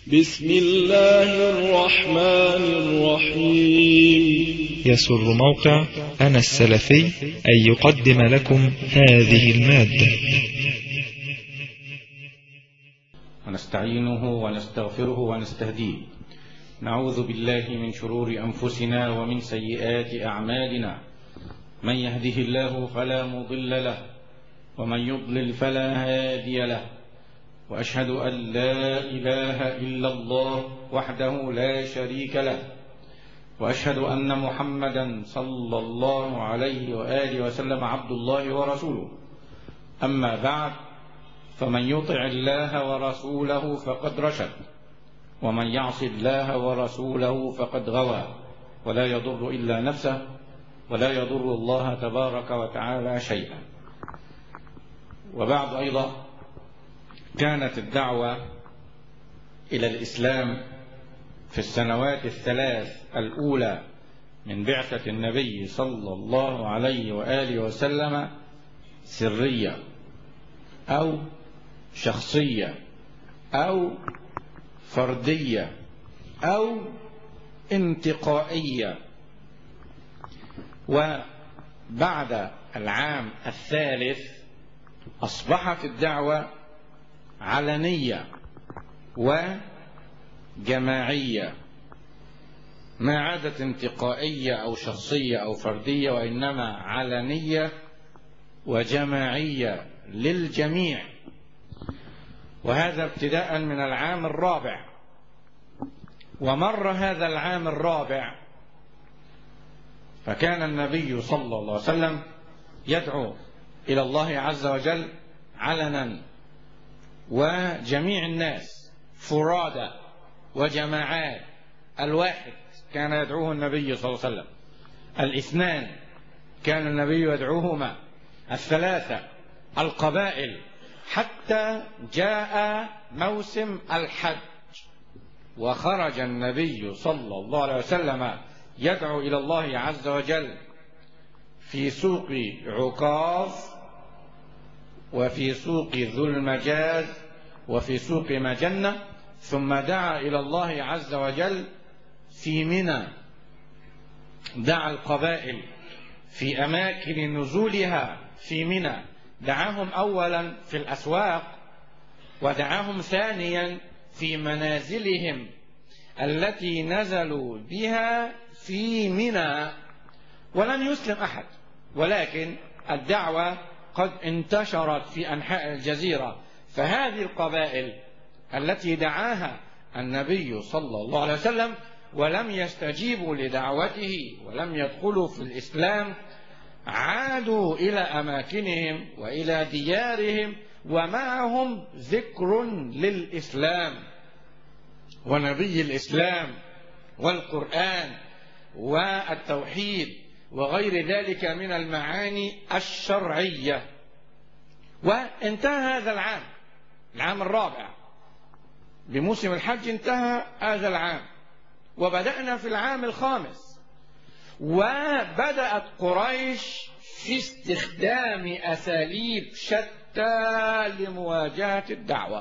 بسم الله الرحمن الرحيم يسر موقع أنا السلفي أن يقدم لكم هذه المادة ونستعينه ونستغفره ونستهديه نعوذ بالله من شرور أنفسنا ومن سيئات أعمالنا من يهده الله فلا مضل له ومن يضلل فلا هادي له وأشهد أن لا إله إلا الله وحده لا شريك له وأشهد أن محمدا صلى الله عليه وآله وسلم عبد الله ورسوله أما بعد فمن يطع الله ورسوله فقد رشد ومن يعص الله ورسوله فقد غوى ولا يضر إلا نفسه ولا يضر الله تبارك وتعالى شيئا وبعد أيضا كانت الدعوة إلى الإسلام في السنوات الثلاث الأولى من بعثة النبي صلى الله عليه وآله وسلم سرية أو شخصية أو فردية أو انتقائية وبعد العام الثالث أصبحت الدعوة علنية وجماعية ما عادت انتقائية أو شخصية أو فردية وإنما علنية وجماعية للجميع وهذا ابتداء من العام الرابع ومر هذا العام الرابع فكان النبي صلى الله عليه وسلم يدعو إلى الله عز وجل علنا وجميع الناس فرادى وجماعات الواحد كان يدعوه النبي صلى الله عليه وسلم الاثنان كان النبي يدعوهما الثلاثة القبائل حتى جاء موسم الحج وخرج النبي صلى الله عليه وسلم يدعو إلى الله عز وجل في سوق عكاظ وفي سوق ذو المجاز وفي سوق مجنة ثم دعا إلى الله عز وجل في منى دعا القبائل في أماكن نزولها في منى دعاهم أولا في الأسواق ودعاهم ثانيا في منازلهم التي نزلوا بها في منى ولم يسلم أحد ولكن الدعوة قد انتشرت في أنحاء الجزيرة فهذه القبائل التي دعاها النبي صلى الله عليه وسلم ولم يستجيبوا لدعوته ولم يدخلوا في الإسلام عادوا إلى أماكنهم وإلى ديارهم ومعهم ذكر للإسلام ونبي الإسلام والقرآن والتوحيد وغير ذلك من المعاني الشرعية وانتهى هذا العام العام الرابع بموسم الحج انتهى هذا العام وبدأنا في العام الخامس وبدأت قريش في استخدام أساليب شتى لمواجهة الدعوة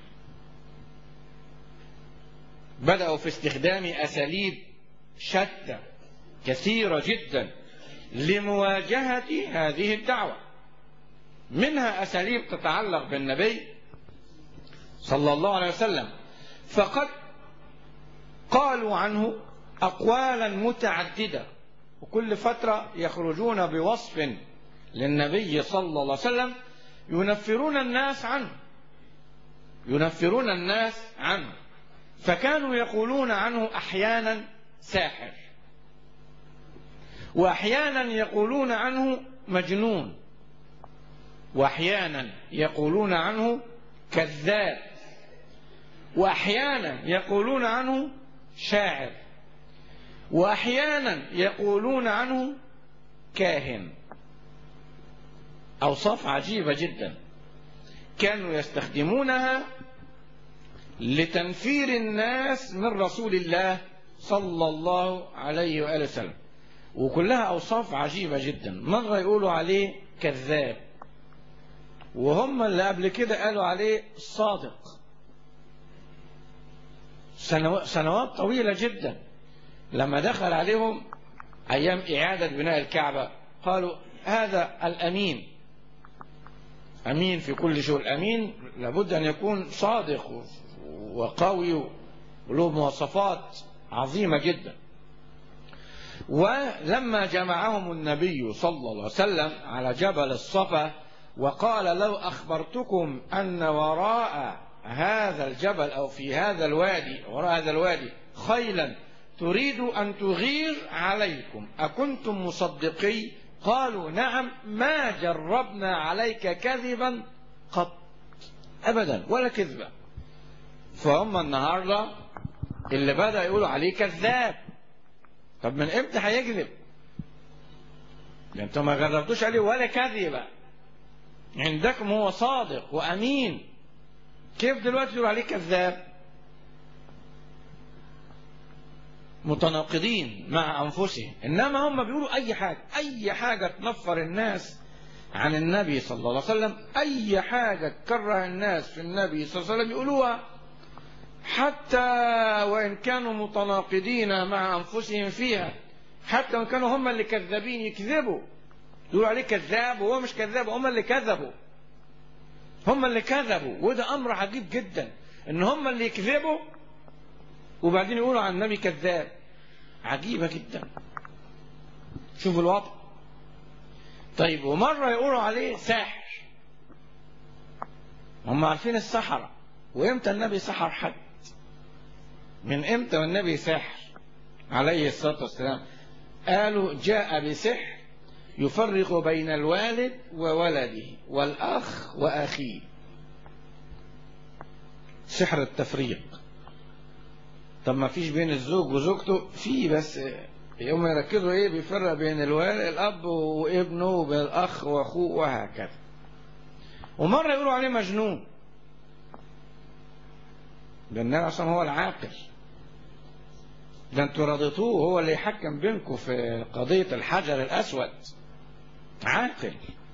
بدأوا في استخدام أساليب شتى كثيرة جدا لمواجهة هذه الدعوة منها أساليب تتعلق بالنبي صلى الله عليه وسلم فقد قالوا عنه أقوالا متعددة وكل فترة يخرجون بوصف للنبي صلى الله عليه وسلم ينفرون الناس عنه ينفرون الناس عنه فكانوا يقولون عنه أحيانا ساحر وأحيانا يقولون عنه مجنون وأحيانا يقولون عنه كذاب وأحيانا يقولون عنه شاعر وأحيانا يقولون عنه كاهن أوصاف عجيبة جدا كانوا يستخدمونها لتنفير الناس من رسول الله صلى الله عليه وآله وسلم وكلها أوصاف عجيبة جدا مرة يقولوا عليه كذاب وهم اللي قبل كده قالوا عليه صادق سنو- سنوات طويلة جدا لما دخل عليهم أيام إعادة بناء الكعبة قالوا هذا الأمين أمين في كل شيء الأمين لابد أن يكون صادق و- وقوي وله مواصفات عظيمة جدا ولما جمعهم النبي صلى الله عليه وسلم على جبل الصفا وقال لو أخبرتكم أن وراء هذا الجبل أو في هذا الوادي وراء هذا الوادي خيلا تريد أن تغير عليكم أكنتم مصدقي قالوا نعم ما جربنا عليك كذبا قط أبدا ولا كذبة فهم النهاردة اللي بدأ يقولوا عليه كذاب طب من امتى هيكذب ده انتوا ما جربتوش عليه ولا كذبة عندكم هو صادق وأمين كيف دلوقتي تقولوا عليه كذاب متناقضين مع أنفسهم إنما هم بيقولوا أي حاجة أي حاجة تنفر الناس عن النبي صلى الله عليه وسلم أي حاجة تكره الناس في النبي صلى الله عليه وسلم يقولوها حتى وإن كانوا متناقضين مع أنفسهم فيها حتى وإن كانوا هم اللي كذابين يكذبوا يقولوا عليه كذاب وهو مش كذاب هم اللي كذبوا هم اللي كذبوا وده أمر عجيب جدا إن هم اللي يكذبوا وبعدين يقولوا عن النبي كذاب عجيبة جدا شوفوا الوضع طيب ومرة يقولوا عليه ساحر هم عارفين السحرة وامتى النبي سحر حد من امتى والنبي ساحر عليه الصلاة والسلام قالوا جاء بسحر يفرق بين الوالد وولده والأخ وأخيه سحر التفريق طب ما فيش بين الزوج وزوجته في بس يوم يركزوا ايه بيفرق بين الوالد الاب وابنه وبين الاخ واخوه وهكذا ومره يقولوا عليه مجنون ده النبي عشان هو العاقل ده انتوا رضيتوه هو اللي يحكم بينكم في قضيه الحجر الاسود عاقل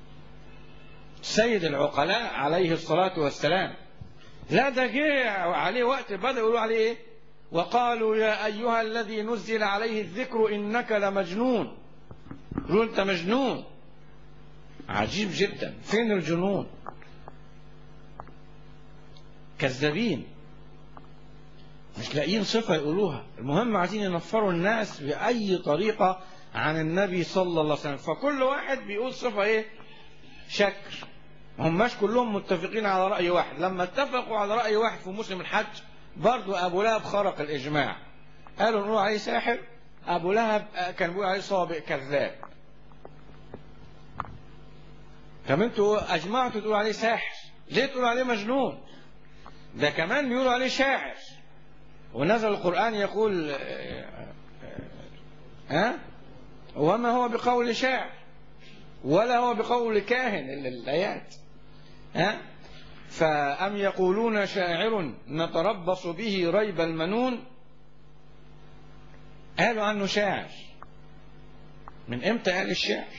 سيد العقلاء عليه الصلاه والسلام لا ده جه عليه وقت بدأ يقولوا عليه ايه وقالوا يا أيها الذي نزل عليه الذكر إنك لمجنون يقولوا أنت مجنون عجيب جدا فين الجنون كذابين مش لاقيين صفة يقولوها المهم عايزين ينفروا الناس بأي طريقة عن النبي صلى الله عليه وسلم فكل واحد بيقول صفة ايه شكر هماش كلهم متفقين على رأي واحد لما اتفقوا على رأي واحد في موسم الحج برضو أبو لهب خرق الإجماع قالوا نقول عليه ساحر أبو لهب كان بيقول عليه صابئ كذاب طب انتوا أجمعتوا تقولوا عليه ساحر ليه تقولوا عليه مجنون ده كمان بيقولوا عليه شاعر ونزل القرآن يقول ها وما هو بقول شاعر ولا هو بقول كاهن الآيات ها فأم يقولون شاعر نتربص به ريب المنون قالوا عنه شاعر من امتى قال الشعر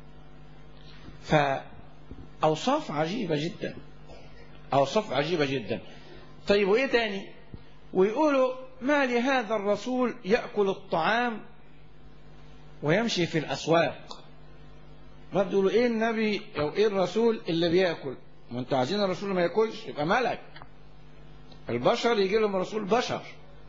فأوصاف عجيبة جدا أوصاف عجيبة جدا طيب وإيه تاني ويقولوا ما لهذا الرسول يأكل الطعام ويمشي في الأسواق ما بيقولوا إيه النبي أو إيه الرسول اللي بيأكل ما انتوا عايزين الرسول ما ياكلش يبقى ملك البشر يجي لهم الرسول بشر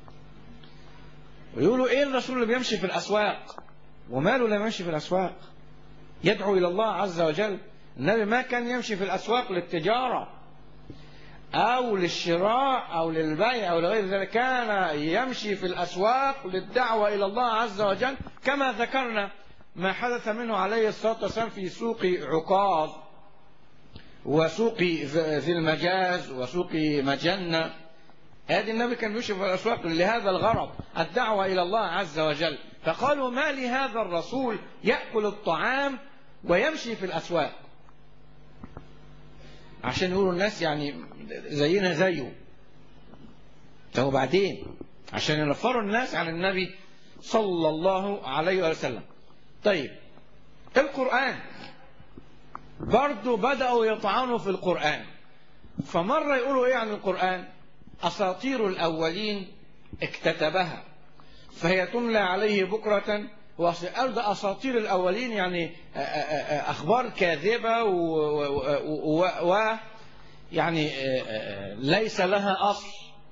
ويقولوا ايه الرسول اللي بيمشي في الاسواق وماله لما يمشي في الاسواق يدعو الى الله عز وجل النبي ما كان يمشي في الاسواق للتجاره او للشراء او للبيع او لغير ذلك كان يمشي في الاسواق للدعوه الى الله عز وجل كما ذكرنا ما حدث منه عليه الصلاه والسلام في سوق عكاظ وسوق ذي المجاز وسوق مجنة هذه النبي كان يمشي في الأسواق لهذا الغرض الدعوة إلى الله عز وجل فقالوا ما لهذا الرسول يأكل الطعام ويمشي في الأسواق عشان يقولوا الناس يعني زينا زيه طب بعدين عشان ينفروا الناس عن النبي صلى الله عليه وسلم طيب القرآن برضو بدأوا يطعنوا في القرآن فمرة يقولوا ايه عن القرآن اساطير الاولين اكتتبها فهي تملى عليه بكرة وأصل قال ده أساطير الأولين يعني آه، آه، آه، أخبار كاذبة و, و, و, و يعني آه، آه، ليس لها أصل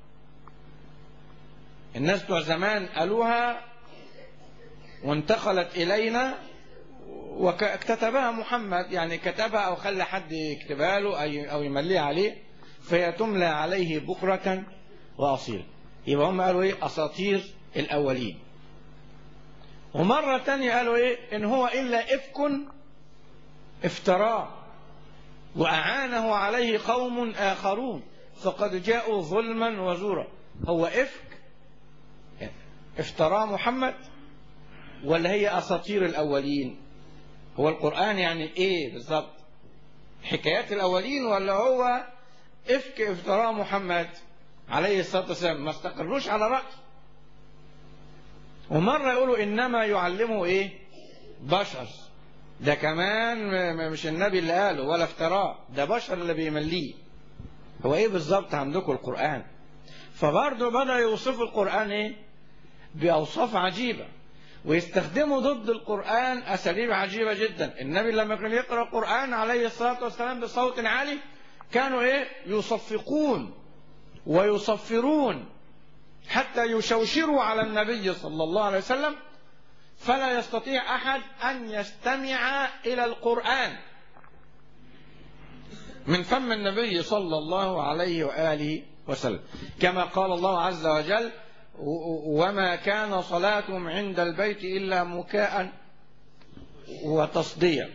الناس بتوع زمان قالوها وانتقلت إلينا واكتتبها محمد يعني كتبها أو خلى حد يكتبها له أي- أو يمليها عليه فهي تملى عليه بكرة وأصيلا يبقى هم قالوا إيه أساطير الأولين ومرة تانية قالوا إيه إن هو إلا إفك افتراه وأعانه عليه قوم آخرون فقد جاءوا ظلما وزورا هو إفك افتراه محمد ولا هي أساطير الأولين هو القرآن يعني إيه بالظبط حكايات الأولين ولا هو إفك افتراه محمد عليه الصلاة والسلام ما استقروش على رأي ومرة يقولوا إنما يعلمه إيه بشر ده كمان م- م- مش النبي اللي قاله ولا افتراه ده بشر اللي بيمليه هو ايه بالظبط عندكم القرآن فبرضه بدأ يوصفوا القرآن ايه بأوصاف عجيبة ويستخدموا ضد القرآن أساليب عجيبة جدا النبي لما كان يقرأ القرآن عليه الصلاة والسلام بصوت عالي كانوا ايه يصفقون ويصفرون حتى يشوشروا على النبي صلى الله عليه وسلم فلا يستطيع أحد أن يستمع إلى القرآن من فم النبي صلى الله عليه وآله وسلم كما قال الله عز وجل و- وما كان صلاتهم عند البيت إلا مكاء وتصديا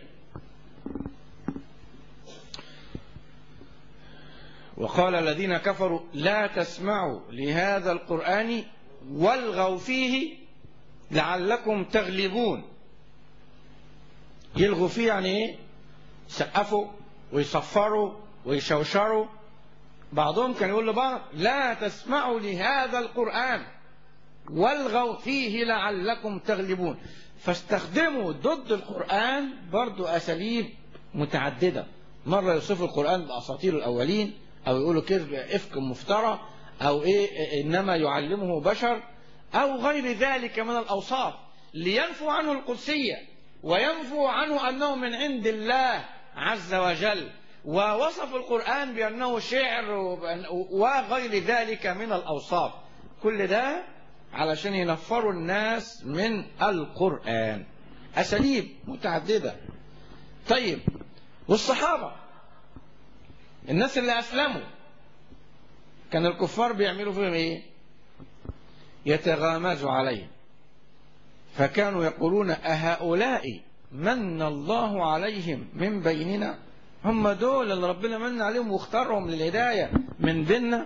وقال الذين كفروا لا تسمعوا لهذا القرآن والغوا فيه لعلكم تغلبون يلغوا فيه يعني ايه يسقفوا ويصفروا ويشوشروا بعضهم كان يقول لبعض لا تسمعوا لهذا القرآن والغوا فيه لعلكم تغلبون فاستخدموا ضد القرآن برضو أساليب متعددة مرة يوصفوا القرآن بأساطير الأولين أو يقولوا كذب إفك مفترى أو إيه إنما يعلمه بشر أو غير ذلك من الأوصاف لينفوا عنه القدسية وينفوا عنه أنه من عند الله عز وجل ووصف القرآن بأنه شعر وبأن- وغير ذلك من الأوصاف كل ده علشان ينفروا الناس من القرآن أساليب متعددة طيب والصحابة الناس اللي أسلموا كان الكفار بيعملوا فيهم إيه يتغامزوا عليهم فكانوا يقولون أهؤلاء من الله عليهم من بيننا هم دول اللي ربنا من عليهم واختارهم للهداية من بيننا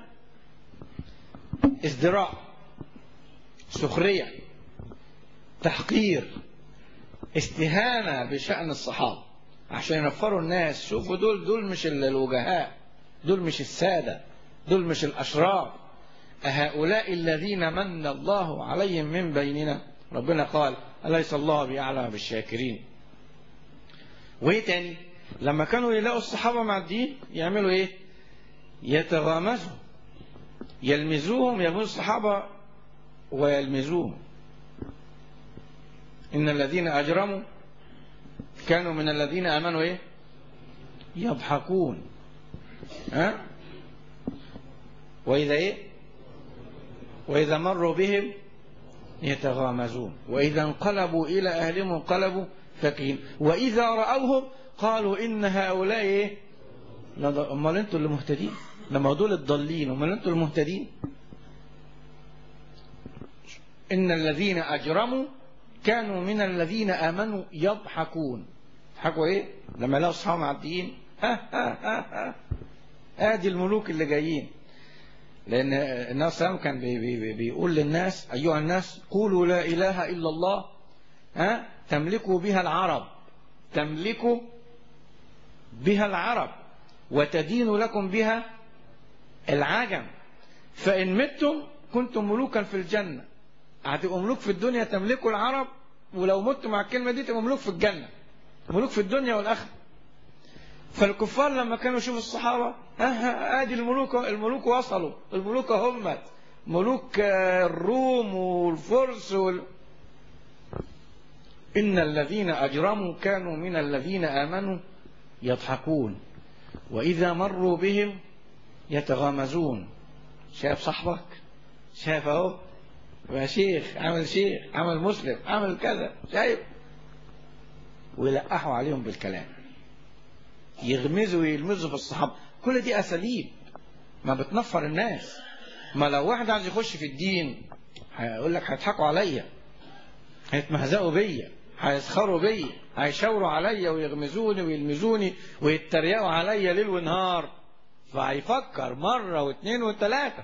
ازدراء سخرية تحقير استهانة بشأن الصحابة عشان ينفروا الناس شوفوا دول دول مش ال- الوجهاء دول مش السادة دول مش الأشراف أهؤلاء الذين من الله عليهم من بيننا ربنا قال أليس الله بأعلم بالشاكرين وإيه تاني لما كانوا يلاقوا الصحابة معديين يعملوا إيه يتغامزوا يلمزوهم يلمزوا الصحابة ويلمزوهم إن الذين أجرموا كانوا من الذين آمنوا إيه يضحكون ها وإذا إيه وإذا مروا بهم يتغامزون وإذا انقلبوا إلى أهلهم انقلبوا فكين وإذا رأوهم قالوا إن هؤلاء إيه لض- أمال أنتوا اللي مهتدين لما دول الضالين أمال أنتوا المهتدين إن الذين أجرموا كانوا من الذين آمنوا يضحكون يضحكوا إيه لما لقوا أصحاب معديين ها ها ها ها آدي الملوك اللي جايين لأن النبي صلى الله عليه وسلم كان بي بي بي بيقول للناس أيها الناس قولوا لا إله إلا الله ها تملكوا بها العرب تملكوا بها العرب وتدين لكم بها العجم فإن متم كنتم ملوكا في الجنة هتبقوا ملوك في الدنيا تملكوا العرب ولو متوا مع الكلمة دي تبقوا ملوك في الجنة ملوك في الدنيا والآخرة فالكفار لما كانوا يشوفوا الصحابة ها ها ادي الملوك الملوك وصلوا الملوك همت ملوك الروم والفرس وال... إن الذين أجرموا كانوا من الذين آمنوا يضحكون وإذا مروا بهم يتغامزون شايف صاحبك شايف اهو يا شيخ عمل شيخ عمل مسلم عمل كذا شايف ويلقحوا عليهم بالكلام يغمزوا ويلمزوا في الصحابة كل دي أساليب ما بتنفر الناس ما لو واحد عايز يخش في الدين هيقول لك هيضحكوا عليا هيتمهزقوا بيا هيسخروا بيا هيشاوروا عليا ويغمزوني ويلمزوني ويتريقوا عليا ليل ونهار فهيفكر مرة واثنين وثلاثة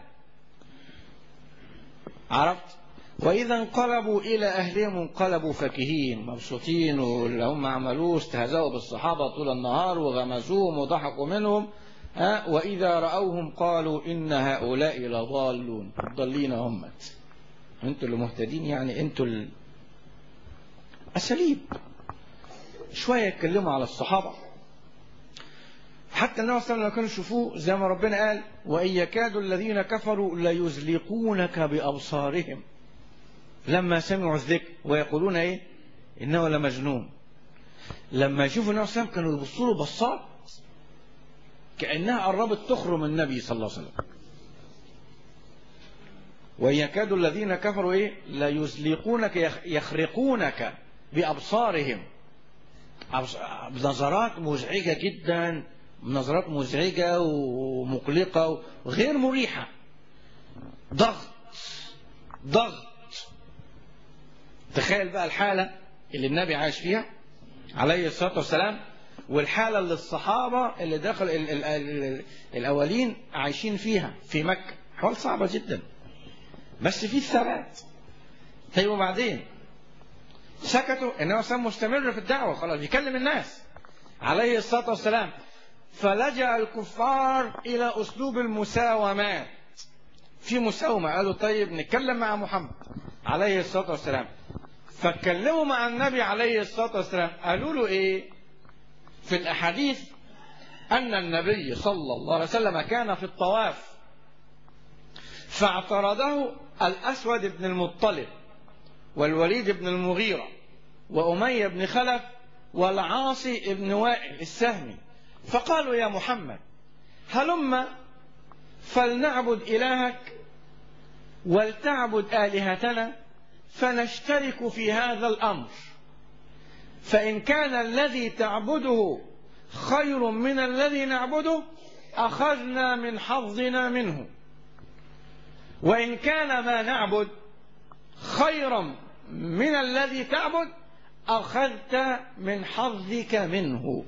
عرفت وإذا انقلبوا إلى أهلهم انقلبوا فكهين مبسوطين واللي هم عملوه استهزأوا بالصحابة طول النهار وغمزوهم وضحكوا منهم ها وإذا رأوهم قالوا إن هؤلاء لضالون ضالين همت انتوا اللي مهتدين يعني انتوا ال... أساليب شوية يتكلموا على الصحابة حتى النبي صلى الله عليه وسلم لو كانوا يشوفوه زي ما ربنا قال وإن يكاد الذين كفروا ليزلقونك بأبصارهم لما سمعوا الذكر ويقولون إيه إنه لمجنون لما يشوفوا النبي صلى الله عليه وسلم كانوا يبصوا له بصات كأنها قربت تخرم النبي صلى الله عليه وسلم وإن يكاد الذين كفروا إيه ليزلقونك يخرقونك بأبصارهم بنظرات مزعجة جدا نظرات مزعجة ومقلقة وغير مريحة ضغط ضغط تخيل بقى الحالة اللي النبي عايش فيها عليه الصلاة والسلام والحالة اللي الصحابة اللي داخل ال ال ال الأولين عايشين فيها في مكة حوال صعبة جدا بس في الثبات طيب وبعدين سكتوا انما سام مستمر في الدعوة خلاص بيكلم الناس عليه الصلاة والسلام فلجأ الكفار إلى أسلوب المساومات في مساومة قالوا طيب نتكلم مع محمد عليه الصلاة والسلام فاتكلموا مع النبي عليه الصلاة والسلام قالوا له إيه في الأحاديث أن النبي صلى الله عليه وسلم كان في الطواف فاعترضه الأسود بن المطلب والوليد بن المغيرة وأمية بن خلف والعاصي بن وائل السهمي فقالوا يا محمد هلم فلنعبد إلهك ولتعبد آلهتنا فنشترك في هذا الأمر فإن كان الذي تعبده خير من الذي نعبده أخذنا من حظنا منه وإن كان ما نعبد خيرا من الذي تعبد أخذت من حظك منه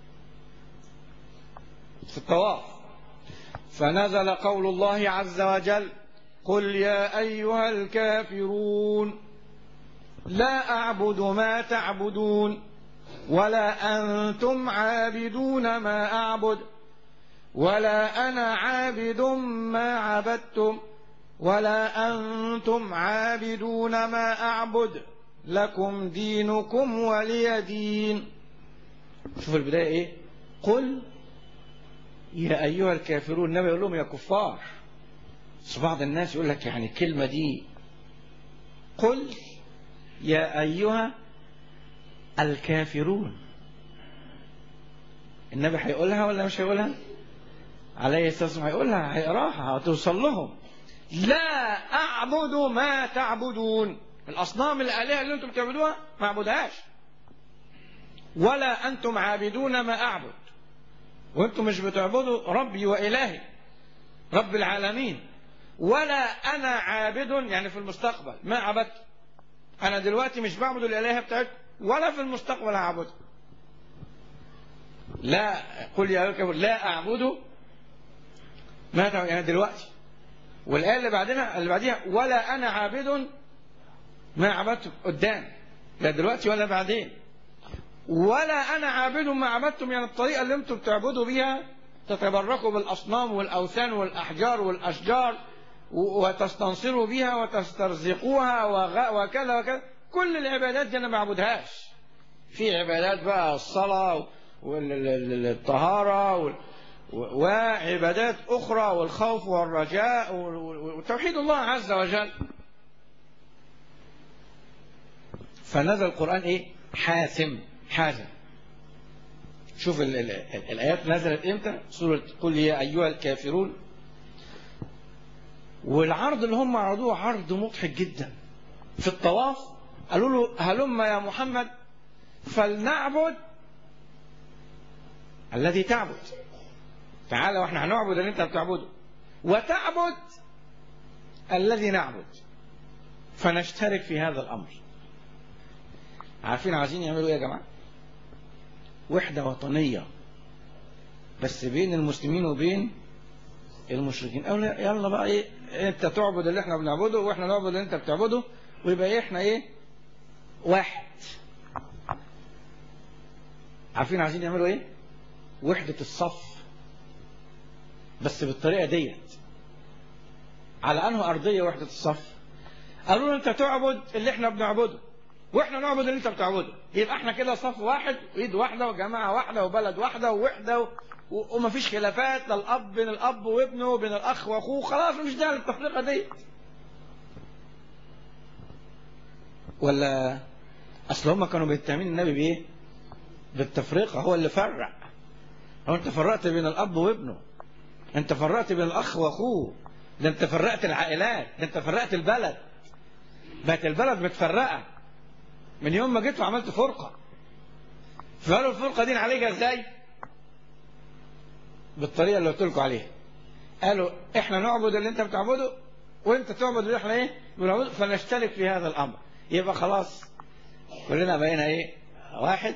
في الطواف فنزل قول الله عز وجل قل يا أيها الكافرون لا أعبد ما تعبدون ولا أنتم عابدون ما أعبد ولا أنا عابد ما عبدتم ولا أنتم عابدون ما أعبد لكم دينكم ولي دين شوف البداية إيه قل يا أيها الكافرون النبي يقول لهم يا كفار بس بعض الناس يقول لك يعني الكلمة دي قل يا أيها الكافرون النبي هيقولها ولا مش هيقولها عليه الصلاة والسلام هيقولها هيقراها هتوصل لهم لا أعبد ما تعبدون الأصنام الآلهة اللي أنتم بتعبدوها ما أعبدهاش ولا أنتم عابدون ما أعبد وأنتم مش بتعبدوا ربي وإلهي رب العالمين ولا أنا عابد يعني في المستقبل ما عبدت أنا دلوقتي مش بعبد الآلهة بتاعتكم ولا في المستقبل هعبدها لا قل يا أيها لا أعبد ما تعبد يعني دلوقتي والآية اللي بعدنا اللي بعديها ولا أنا عابد ما عبدتم قدام لا دلوقتي ولا بعدين ولا أنا عابد ما عبدتم يعني الطريقة اللي أنتم بتعبدوا بيها تتبركوا بالأصنام والأوثان والأحجار والأشجار وتستنصروا بها وتسترزقوها وكذا وكذا كل العبادات دي أنا ما بعبدهاش في عبادات بقى الصلاة والطهارة و- وعبادات أخرى والخوف والرجاء و- و- وتوحيد الله عز وجل فنزل القرآن إيه حاسم حازم شوف ال ال ال الآيات نزلت إمتى سورة قل يا أيها الكافرون والعرض اللي هم عرضوه عرض مضحك جدا في الطواف قالوا له هلم يا محمد فلنعبد الذي تعبد تعالى واحنا هنعبد اللي انت بتعبده وتعبد الذي نعبد فنشترك في هذا الامر عارفين عايزين يعملوا ايه يا جماعه وحده وطنيه بس بين المسلمين وبين المشركين قالوا لا، يلا بقى ايه انت تعبد اللي احنا بنعبده واحنا نعبد اللي انت بتعبده ويبقى إيه احنا ايه واحد عارفين عايزين يعملوا ايه وحدة الصف بس بالطريقة ديت على انه ارضية وحدة الصف قالوا له انت تعبد اللي احنا بنعبده واحنا نعبد اللي انت بتعبده يبقى احنا كده صف واحد وايد واحده وجماعه واحده وبلد واحده ووحده و... و... ومفيش خلافات لا الاب بين الاب وابنه وبين الاخ واخوه خلاص مفيش داعي للتفرقه دي ولا اصل هم كانوا بيتهمين النبي بايه؟ بالتفرقه هو اللي فرق هو انت فرقت بين الاب وابنه انت فرقت بين الاخ واخوه ده انت فرقت العائلات ده انت فرقت البلد بقت البلد متفرقه من يوم ما جيت وعملت فرقه فقالوا الفرقه دي نعالجها ازاي؟ بالطريقه اللي قلت لكم عليها قالوا احنا نعبد اللي انت بتعبده وانت تعبد اللي احنا ايه بنعبده فنشترك في هذا الامر يبقى خلاص كلنا بقينا ايه واحد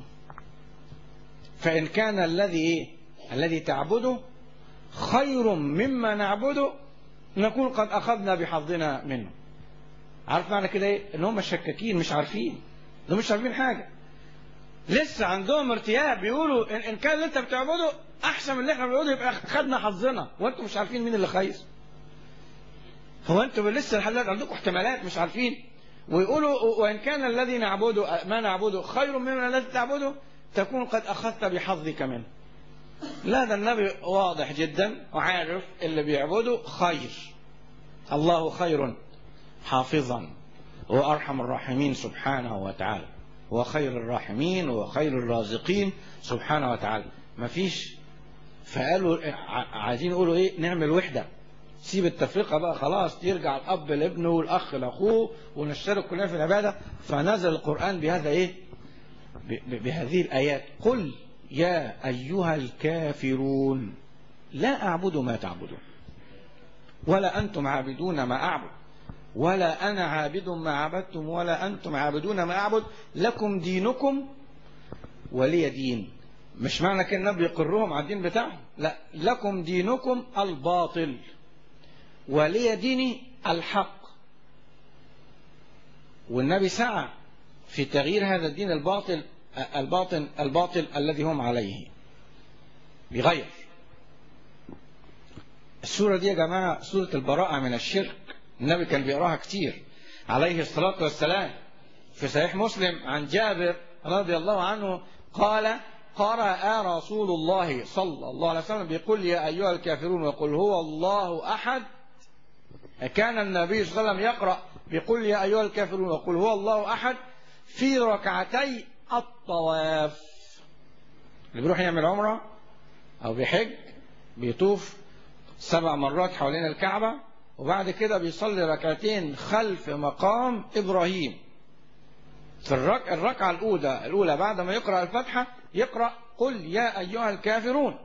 فان كان الذي ايه الذي تعبده خير مما نعبده نكون قد اخذنا بحظنا منه عارف معنى كده ايه ان هم شكاكين مش عارفين ده مش عارفين حاجه لسه عندهم ارتياب بيقولوا ان, إن كان اللي انت بتعبده احسن من اللي احنا بنعبده يبقى خدنا حظنا وانتم مش عارفين مين اللي خير هو انتم لسه لحد دلوقتي عندكم احتمالات مش عارفين ويقولوا وان كان الذي نعبده ما نعبده خير مما الذي تعبده تكون قد اخذت بحظك منه لا ده النبي واضح جدا وعارف اللي بيعبده خير الله خير حافظا هو ارحم الراحمين سبحانه وتعالى هو خير الراحمين وخير الرازقين سبحانه وتعالى مفيش فقالوا ع- عايزين يقولوا ايه نعمل وحده سيب التفرقه بقى خلاص يرجع الاب لابنه والاخ لاخوه ونشترك كلنا في العباده فنزل القران بهذا ايه ب- ب- بهذه الايات قل يا ايها الكافرون لا اعبد ما تعبدون ولا انتم عابدون ما اعبد ولا انا عابد ما عبدتم ولا انتم عابدون ما اعبد لكم دينكم ولي دين مش معنى كده النبي يقرهم على الدين بتاعهم لا لكم دينكم الباطل ولي ديني الحق والنبي سعى في تغيير هذا الدين الباطل الباطل الباطل الذي هم عليه بيغير السورة دي يا جماعة سورة البراءة من الشرك النبي كان بيقراها كتير عليه الصلاة والسلام في صحيح مسلم عن جابر رضي الله عنه قال قرأ رسول الله صلى الله عليه وسلم بيقول يا أيها الكافرون وقل هو الله أحد كان النبي صلى الله عليه وسلم يقرأ بيقول يا أيها الكافرون وقل هو الله أحد في ركعتي الطواف اللي بيروح يعمل عمرة أو بيحج بيطوف سبع مرات حوالين الكعبة وبعد كده بيصلي ركعتين خلف مقام إبراهيم في الرك... الركعة الأولى الأولى بعد ما يقرأ الفاتحة يقرأ قل يا أيها الكافرون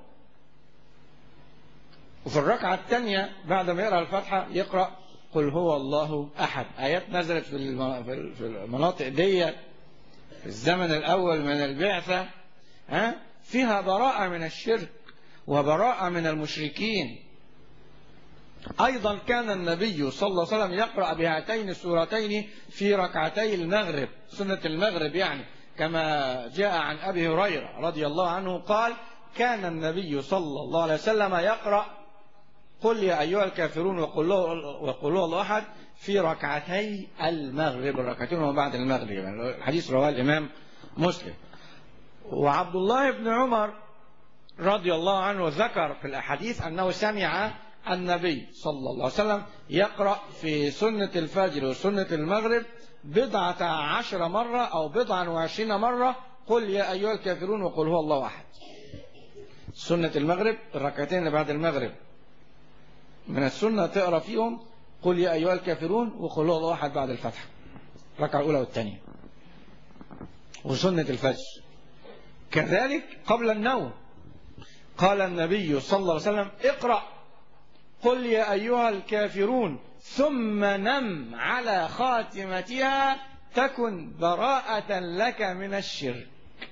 وفي الركعة الثانية بعد ما يقرأ الفاتحة يقرأ قل هو الله أحد آيات نزلت في الم- في ال- في المناطق دي في الزمن الأول من البعثة ها فيها براءة من الشرك وبراءة من المشركين أيضا كان النبي صلى الله عليه وسلم يقرأ بهاتين السورتين في ركعتي المغرب سنة المغرب يعني كما جاء عن أبي هريرة رضي الله عنه قال كان النبي صلى الله عليه وسلم يقرأ قل يا أيها الكافرون وقل له وقل له الله أحد في ركعتي المغرب الركعتين وما بعد المغرب يعني الحديث رواه الإمام مسلم وعبد الله بن عمر رضي الله عنه ذكر في الأحاديث أنه سمع النبي صلى الله عليه وسلم يقرأ في سنة الفجر وسنة المغرب بضعة عشر مرة أو بضعا وعشرين مرة قل يا أيها الكافرون وقل هو الله أحد سنة المغرب الركعتين اللي بعد المغرب من السنة تقرأ فيهم قل يا أيها الكافرون وقل هو الله أحد بعد الفتح الركعة الأولى والثانية وسنة الفجر كذلك قبل النوم قال النبي صلى الله عليه وسلم اقرأ قل يا أيها الكافرون ثم نم على خاتمتها تكن براءة لك من الشرك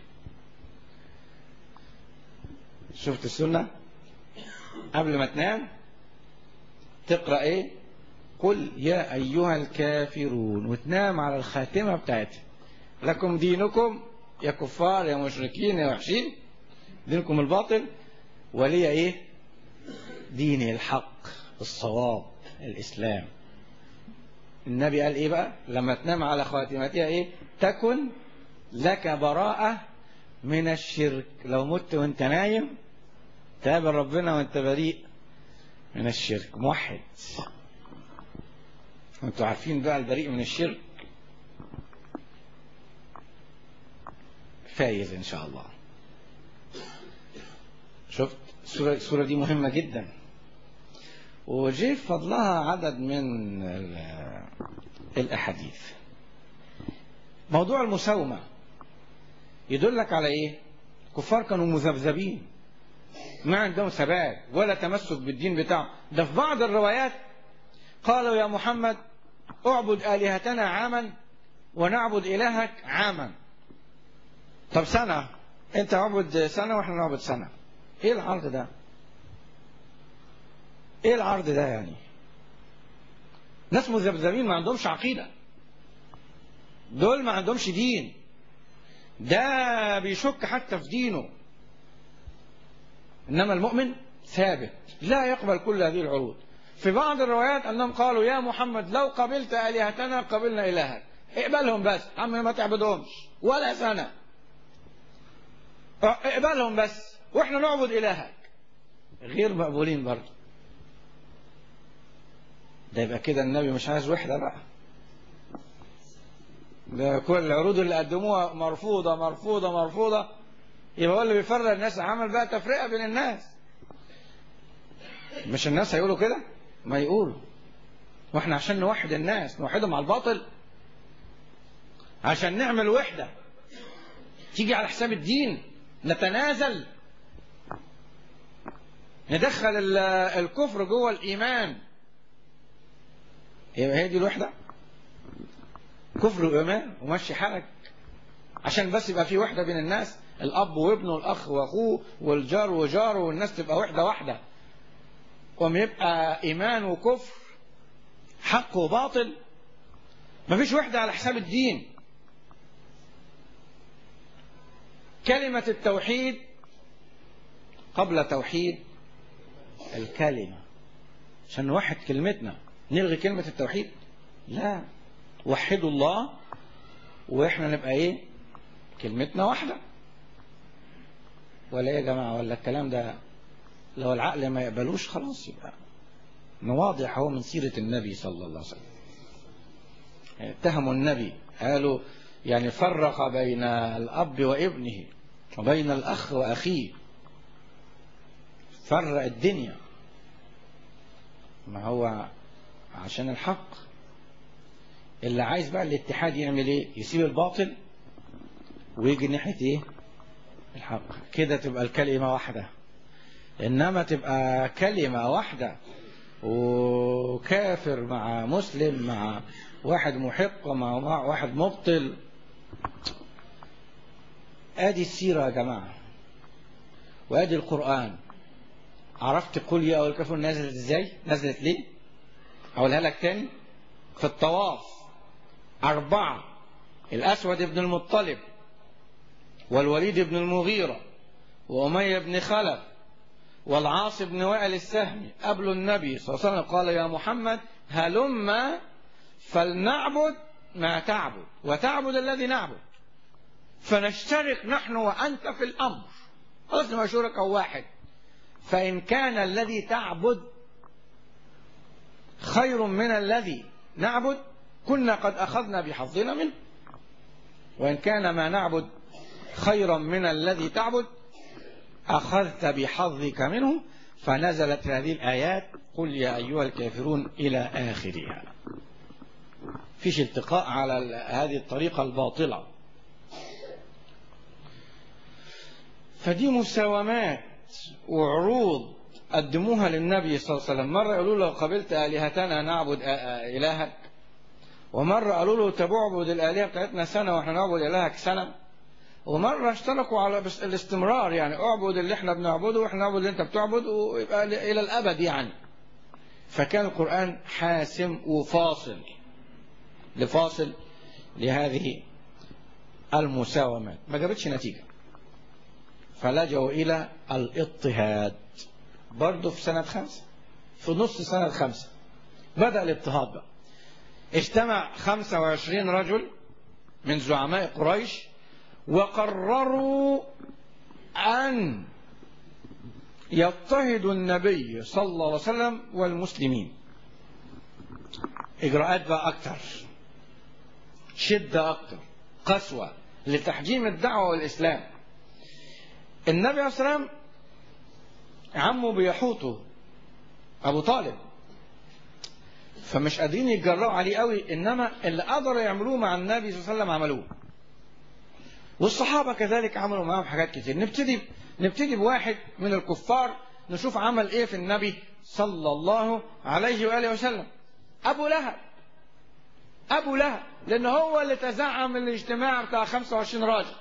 شفت السنة قبل ما تنام تقرأ ايه قل يا أيها الكافرون وتنام على الخاتمة بتاعتها لكم دينكم يا كفار يا مشركين يا وحشين دينكم الباطل ولي ايه ديني الحق الصواب الإسلام النبي قال ايه بقى لما تنام على خاتمتها ايه تكن لك براءة من الشرك لو مت وانت نايم تقابل ربنا وانت بريء من الشرك موحد وانتوا عارفين بقى البريء من الشرك فايز ان شاء الله شفت السورة, السورة دي مهمة جدا وجي فضلها عدد من الأحاديث موضوع المساومة يدلك على ايه كفار كانوا مذبذبين ما عندهم ثبات ولا تمسك بالدين بتاعهم ده في بعض الروايات قالوا يا محمد اعبد آلهتنا عاما ونعبد إلهك عاما طب سنة انت اعبد سنة واحنا نعبد سنة ايه العرض ده ايه العرض ده يعني ناس مذبذبين ما عندهمش عقيدة دول ما عندهمش دين ده بيشك حتى في دينه انما المؤمن ثابت لا يقبل كل هذه العروض في بعض الروايات انهم قالوا يا محمد لو قبلت الهتنا قبلنا الهك اقبلهم بس عم ما تعبدهمش ولا سنه اقبلهم بس واحنا نعبد الهك غير مقبولين برضه ده يبقى كده النبي مش عايز وحده بقى ده كل العروض اللي قدموها مرفوضه مرفوضه مرفوضه يبقى هو اللي بيفرق الناس عمل بقى تفرقه بين الناس مش الناس هيقولوا كده ما يقولوا واحنا عشان نوحد الناس نوحدهم على الباطل عشان نعمل وحده تيجي على حساب الدين نتنازل ندخل الكفر جوه الايمان يبقى هي دي الوحده كفر وايمان ومشي حالك عشان بس يبقى في وحده بين الناس الاب وابنه الاخ واخوه والجار وجاره والناس تبقى وحده واحده وما يبقى ايمان وكفر حق وباطل مفيش وحده على حساب الدين كلمة التوحيد قبل توحيد الكلمة عشان نوحد كلمتنا نلغي كلمة التوحيد لا وحدوا الله واحنا نبقى ايه كلمتنا واحدة ولا ايه يا جماعة ولا الكلام ده لو العقل ما يقبلوش خلاص يبقى نواضح هو من سيرة النبي صلى الله عليه وسلم اتهموا النبي قالوا يعني فرق بين الأب وابنه وبين الأخ وأخيه فرق الدنيا ما هو عشان الحق اللي عايز بقى الاتحاد يعمل ايه يسيب الباطل ويجي ناحية ايه الحق كده تبقى الكلمة واحدة انما تبقى كلمة واحدة وكافر مع مسلم مع واحد محق مع واحد مبطل ادي السيرة يا جماعة وادي القرآن عرفت قل يا أول الكافرون نزلت ازاي نزلت ليه اقولها لك تاني في الطواف أربعة الأسود بن المطلب والوليد بن المغيرة وأمية بن خلف والعاص بن وائل السهمي قبل النبي صلى الله عليه وسلم قال يا محمد هلم فلنعبد ما تعبد وتعبد الذي نعبد فنشترك نحن وأنت في الأمر خلاص نبقى شركاء واحد فإن كان الذي تعبد خير من الذي نعبد كنا قد أخذنا بحظنا منه وإن كان ما نعبد خيرا من الذي تعبد أخذت بحظك منه فنزلت هذه الآيات قل يا أيها الكافرون إلى آخرها فيش التقاء على ال- هذه الطريقة الباطلة فدي مساومات وعروض قدموها للنبي صلى الله عليه وسلم مرة يقولوا له قبلت آلهتنا نعبد آ- آ- إلهك ومرة قالوا له طب اعبد الآلهة بتاعتنا سنة واحنا نعبد إلهك سنة ومرة اشتركوا على بس الاستمرار يعني اعبد اللي احنا بنعبده واحنا نعبد اللي انت بتعبد ويبقى ل- إلى الأبد يعني فكان القرآن حاسم وفاصل لفاصل لهذه المساومات ما جابتش نتيجة فلجأوا إلى الاضطهاد برضه في سنة خمسة في نص سنة خمسة بدأ الاضطهاد بقى اجتمع 25 رجل من زعماء قريش وقرروا أن يضطهدوا النبي صلى الله عليه وسلم والمسلمين إجراءات بقى أكتر شدة أكتر قسوة لتحجيم الدعوة والإسلام النبي عليه الصلاة والسلام عمه بيحوطه أبو طالب فمش قادرين يتجرأوا عليه قوي إنما اللي قدروا يعملوه مع النبي صلى الله عليه وسلم عملوه والصحابة كذلك عملوا معاهم حاجات كتير نبتدي نبتدي بواحد من الكفار نشوف عمل ايه في النبي صلى الله عليه وآله وسلم أبو لهب أبو لهب لأن هو اللي تزعم الاجتماع بتاع 25 راجل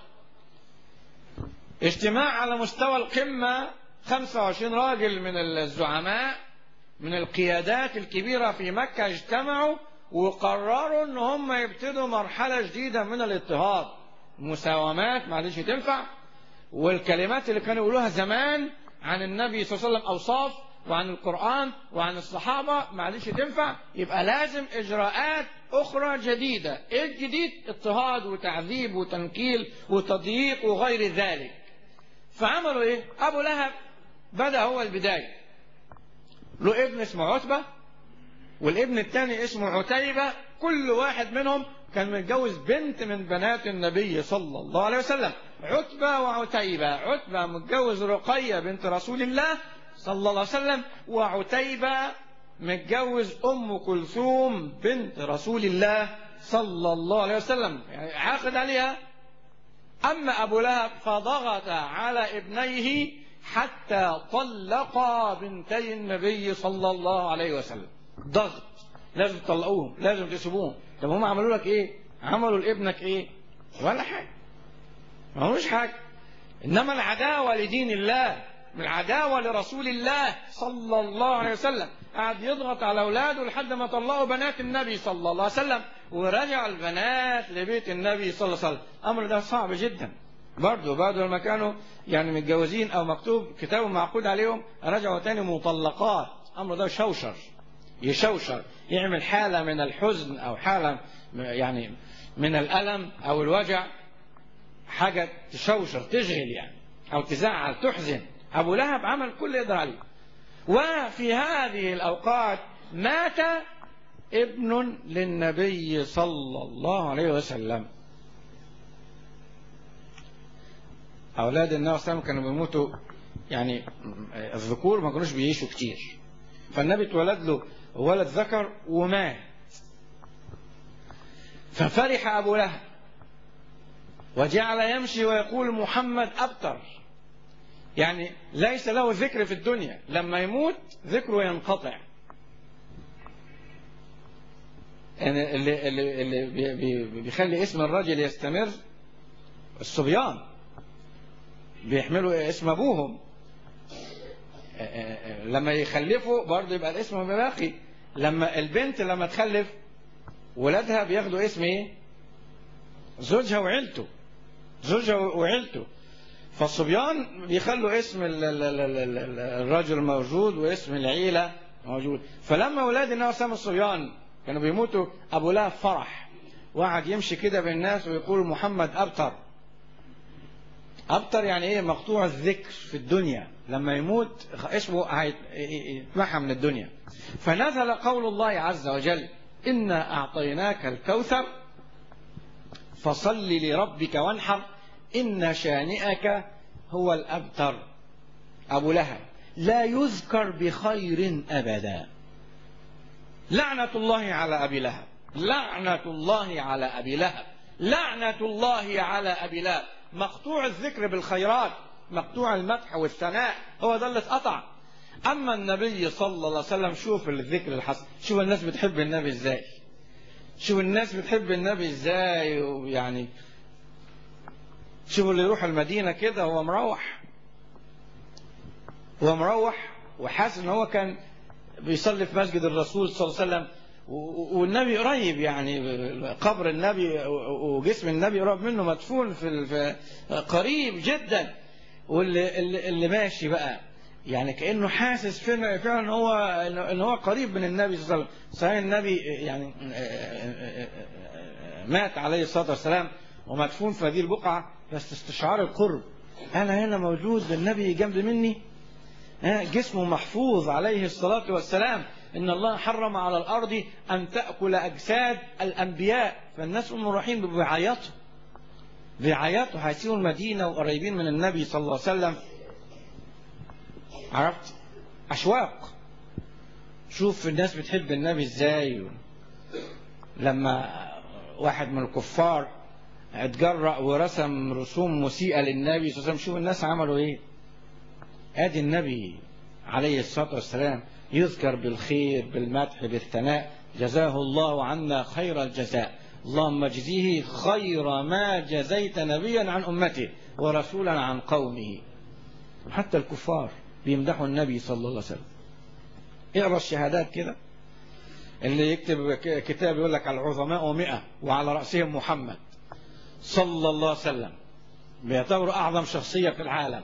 اجتماع على مستوى القمة 25 راجل من الزعماء من القيادات الكبيرة في مكة اجتمعوا وقرروا ان هم يبتدوا مرحلة جديدة من الاضطهاد مساومات معلش تنفع والكلمات اللي كانوا يقولوها زمان عن النبي صلى الله عليه وسلم أوصاف وعن القرآن وعن الصحابة معلش تنفع يبقى لازم إجراءات أخرى جديدة إيه الجديد اضطهاد وتعذيب وتنكيل وتضييق وغير ذلك فعملوا إيه أبو لهب بدأ هو البداية له ابن اسمه عتبة والابن الثاني اسمه عتيبة كل واحد منهم كان متجوز بنت من بنات النبي صلى الله عليه وسلم عتبة وعتيبة عتبة متجوز رقية بنت رسول الله صلى الله عليه وسلم وعتيبة متجوز أم كلثوم بنت رسول الله صلى الله عليه وسلم يعني عاقد عليها أما أبو لهب فضغط على ابنيه حتى طلقا بنتي النبي صلى الله عليه وسلم ضغط لازم تطلقوهم لازم تسيبوهم طب هم عملوا لك ايه عملوا لابنك ايه ولا حاجه ما هوش حاجه انما العداوه لدين الله العداوه لرسول الله صلى الله عليه وسلم قعد يضغط على اولاده لحد ما طلقوا بنات النبي صلى الله عليه وسلم ورجع البنات لبيت النبي صلى الله عليه وسلم الامر ده صعب جدا برضه بعد لما كانوا يعني متجوزين او مكتوب كتاب معقود عليهم رجعوا تاني مطلقات الامر ده شوشر يشوشر يعمل حالة من الحزن أو حالة يعني من الألم أو الوجع حاجة تشوشر تشغل يعني أو تزعل تحزن أبو لهب عمل كل يقدر عليه وفي هذه الأوقات مات ابن للنبي صلى الله عليه وسلم أولاد النبي صلى الله عليه وسلم كانوا بيموتوا يعني الذكور ما كانوش بيعيشوا كتير فالنبي اتولد له ولد ذكر ومات ففرح أبو لهب وجعل يمشي ويقول محمد أبتر يعني ليس له ذكر في الدنيا لما يموت ذكره ينقطع يعني اللي, اللي, اللي بي- بي- بيخلي اسم الرجل يستمر الصبيان بيحملوا اسم ابوهم لما يخلفوا برضه يبقى الاسم باقي لما البنت لما تخلف ولادها بياخدوا اسم ايه زوجها وعيلته زوجها وعيلته فالصبيان بيخلوا اسم ال- ال- ال- ال- ال- الرجل موجود واسم العيلة موجود فلما ولاد النبي صلى الصبيان كانوا بيموتوا ابو لهب فرح وقعد يمشي كده بالناس ويقول محمد ابتر أبتر يعني إيه مقطوع الذكر في الدنيا لما يموت اسمه هيت- يتمحى من الدنيا فنزل قول الله عز وجل إنا أعطيناك الكوثر فصل لربك وانحر إن شانئك هو الأبتر أبو لهب لا يذكر بخير أبدا لعنة الله على أبي لهب لعنة الله على أبي لهب لعنة الله على أبي لهب مقطوع الذكر بالخيرات مقطوع المدح والثناء هو ده اللي اتقطع أما النبي صلى الله عليه وسلم شوف الذكر الحسن شوف الناس بتحب النبي ازاي شوف الناس بتحب النبي ازاي ويعني شوف اللي يروح المدينة كده هو مروح هو مروح وحاسس ان هو كان بيصلي في مسجد الرسول صلى الله عليه وسلم و- والنبي قريب يعني قبر النبي وجسم النبي قريب منه مدفون في ال- في قريب جدا واللي اللي اللي ماشي بقى يعني كانه حاسس فعلا فعلا هو ان هو قريب من النبي صلى الله عليه وسلم صحيح النبي يعني مات عليه الصلاه والسلام ومدفون في هذه البقعه بس استشعار القرب انا هنا موجود النبي جنب مني ها، جسمه محفوظ عليه الصلاة والسلام إن الله حرم على الأرض أن تأكل أجساد الأنبياء فالناس أم الرحيم بيعيطوا بيعيطوا هيسيبوا المدينة وقريبين من النبي صلى الله عليه وسلم عرفت أشواق شوف الناس بتحب النبي إزاي لما واحد من الكفار اتجرأ ورسم رسوم مسيئة للنبي صلى الله عليه وسلم شوف الناس عملوا ايه ادي النبي عليه الصلاة والسلام يذكر بالخير بالمدح بالثناء جزاه الله عنا خير الجزاء اللهم اجزيه خير ما جزيت نبيا عن أمته ورسولا عن قومه حتى الكفار بيمدحوا النبي صلى الله عليه وسلم اقرا الشهادات كده اللي يكتب ك- كتاب يقول لك العظماء مئة وعلى رأسهم محمد صلى الله عليه وسلم بيعتبروا أعظم شخصية في العالم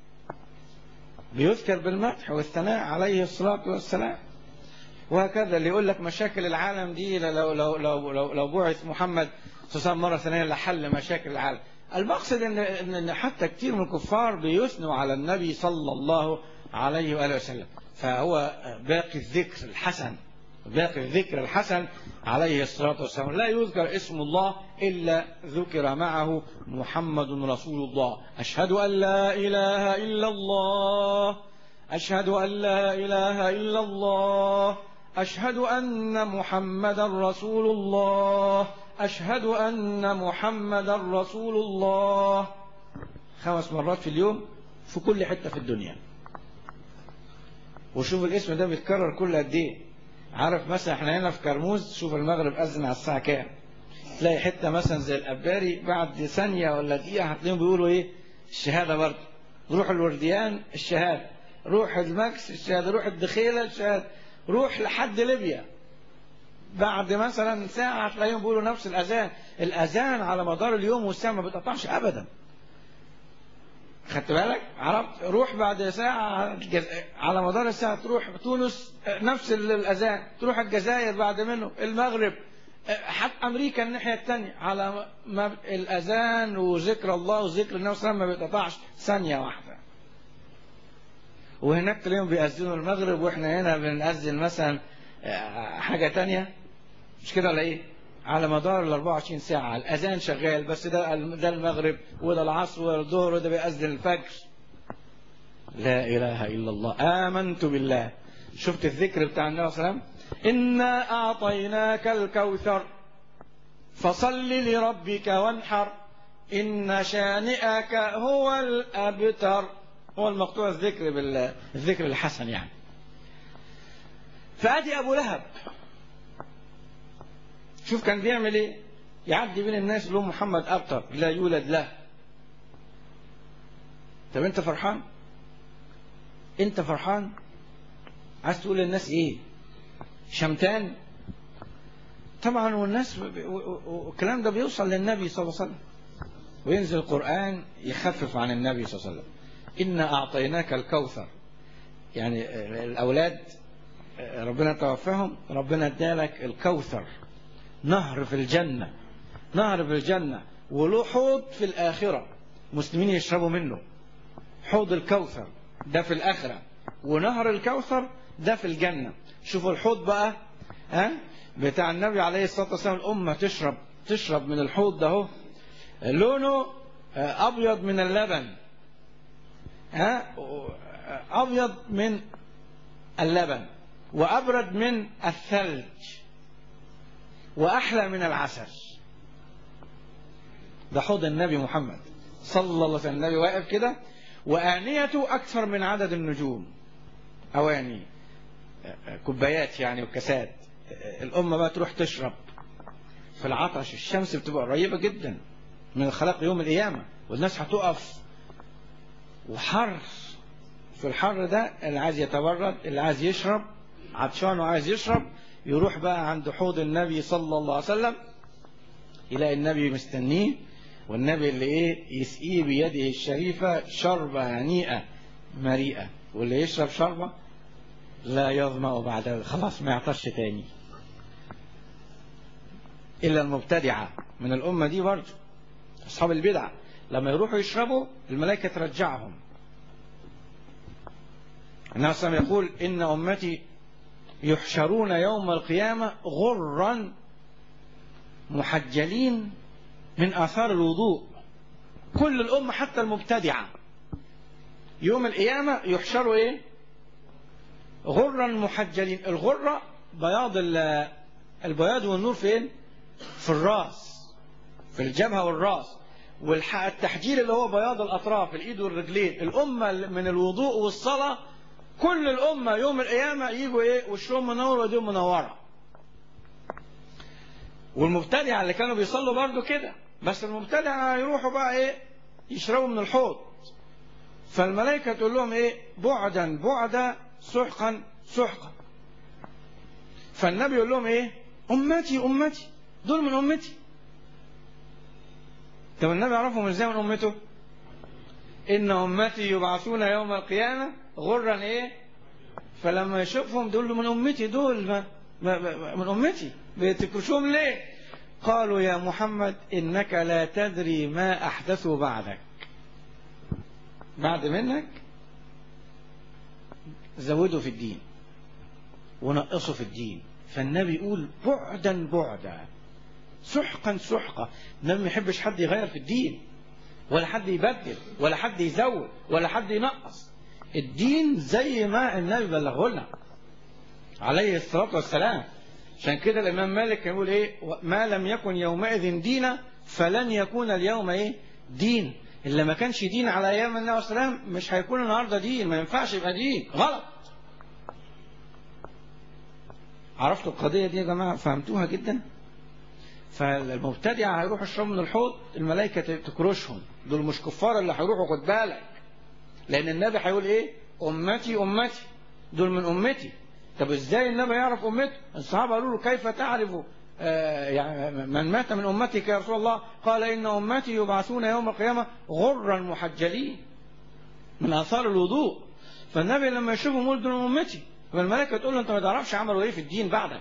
بيذكر بالمدح والثناء عليه الصلاة والسلام وهكذا اللي يقول لك مشاكل العالم دي لو لو لو لو, لو, لو بعث محمد صلى الله عليه وسلم مرة ثانية لحل مشاكل العالم المقصد ان ان إن حتى كتير من الكفار بيثنوا على النبي صلى الله عليه واله وسلم فهو باقي الذكر الحسن باقي الذكر الحسن عليه الصلاة والسلام لا يذكر اسم الله إلا ذكر معه محمد رسول الله أشهد أن لا إله إلا الله أشهد أن لا إله إلا الله أشهد أن محمدا رسول الله أشهد أن محمدا رسول الله خمس مرات في اليوم في كل حتة في الدنيا وشوف الاسم ده بيتكرر كل قد ايه عارف مثلا احنا هنا في كرموز شوف المغرب أذن على الساعة كام تلاقي حتة مثلا زي الأباري بعد ثانية ولا دقيقة هتلاقيهم بيقولوا ايه الشهادة برضه روح الورديان الشهادة روح الماكس الشهادة روح الدخيلة الشهادة روح لحد ليبيا بعد مثلا ساعة هتلاقيهم بيقولوا نفس الأذان الأذان على مدار اليوم والساعة ما بتقطعش أبدا خدت بالك عرفت روح بعد ساعة الجز... على مدار الساعة تروح تونس نفس الأذان تروح الجزائر بعد منه المغرب حتى أمريكا الناحية الثانية على ما الأذان وذكر الله وذكر النبي صلى الله عليه وسلم ما بيتقطعش ثانية واحدة وهناك تلاقيهم بيأذنوا المغرب واحنا هنا بنأذن مثلا حاجة تانية مش كده ولا ايه؟ على مدار ال 24 ساعة الأذان شغال بس ده ده المغرب وده العصر وده الظهر وده بيأذن الفجر لا إله إلا الله آمنت بالله شفت الذكر بتاع النبي صلى الله عليه وسلم إنا أعطيناك الكوثر فصل لربك وانحر إن شانئك هو الأبتر هو المقطوع الذكر بالذكر الحسن يعني فأدي أبو لهب شوف كان بيعمل ايه يعدي بين الناس يقول لهم محمد أبتر لا يولد له طب انت فرحان انت فرحان عايز تقول للناس ايه شمتان طبعا والناس والكلام ده بيوصل للنبي صلى الله عليه وسلم وينزل القرآن يخفف عن النبي صلى الله عليه وسلم إنا أعطيناك الكوثر يعني الأولاد ربنا توفاهم ربنا ادالك الكوثر نهر في الجنة نهر في الجنة وله حوض في الآخرة مسلمين يشربوا منه حوض الكوثر ده في الآخرة ونهر الكوثر ده في الجنة شوفوا الحوض بقى ها بتاع النبي عليه الصلاة والسلام الأمة تشرب تشرب من الحوض ده هو لونه أبيض من اللبن ها أبيض من اللبن وأبرد من الثلج وأحلى من العسل ده حوض النبي محمد صلى الله عليه وسلم النبي واقف كده وآنيته أكثر من عدد النجوم أواني كوبايات يعني وكاسات الأمة بقى تروح تشرب في العطش الشمس بتبقى قريبة جدا من الخلق يوم القيامة والناس هتقف وحر في الحر ده اللي عايز يتبرد اللي عايز يشرب عطشان وعايز يشرب يروح بقى عند حوض النبي صلى الله عليه وسلم يلاقي النبي مستنيه والنبي اللي ايه يسقيه بيده الشريفة شربة هنيئة مريئة واللي يشرب شربة لا يظمأ بعد خلاص ما يعطش تاني إلا المبتدعة من الأمة دي برضه أصحاب البدع لما يروحوا يشربوا الملائكة ترجعهم النبي صلى الله عليه وسلم يقول إن أمتي يحشرون يوم القيامة غرا محجلين من آثار الوضوء كل الأمة حتى المبتدعة يوم القيامة يحشروا إيه غرا محجلين الغرة بياض البياض والنور فين في الراس في الجبهة والراس والتحجيل اللي هو بياض الأطراف الإيد والرجلين الأمة من الوضوء والصلاة كل الأمة يوم القيامة يجوا إيه وشهم منور وإيديهم منورة والمبتدع اللي كانوا بيصلوا برضو كده بس المبتدع يروحوا بقى إيه يشربوا من الحوض فالملائكة تقول لهم إيه بعدا بعدا سحقا سحقا فالنبي يقول لهم إيه أمتي أمتي دول من أمتي طب النبي يعرفهم ازاي من امته ان امتي يبعثون يوم القيامه غرا ايه فلما يشوفهم دول من امتي دول ما ما ما من امتي بتكرشوهم ليه قالوا يا محمد انك لا تدري ما احدثوا بعدك بعد منك زودوا في الدين ونقصوا في الدين فالنبي يقول بعدا بعدا سحقا سحقا النبي ما يحبش حد يغير في الدين ولا حد يبدل ولا حد يزود ولا حد ينقص الدين زي ما النبي بلغه لنا عليه الصلاة والسلام عشان كده الإمام مالك كان يقول إيه ما لم يكن يومئذ دينا فلن يكون اليوم إيه دين اللي ما كانش دين على أيام النبي صلى الله عليه وسلم مش هيكون النهاردة دين ما ينفعش يبقى دين غلط عرفتوا القضية دي يا جماعة فهمتوها جدا فالمبتدع هيروح يشربوا من الحوض الملائكة تكرشهم دول مش كفار اللي هيروحوا خد بالك لأن النبي هيقول إيه أمتي أمتي دول من أمتي طب إزاي النبي يعرف أمته الصحابة قالوا له كيف تعرف آه يعني من مات من أمتك يا رسول الله قال إن أمتي يبعثون يوم القيامة غرا محجلين من آثار الوضوء فالنبي لما يشوفهم يقول دول من أمتي فالملائكة تقول له أنت ما تعرفش عملوا إيه في الدين بعدك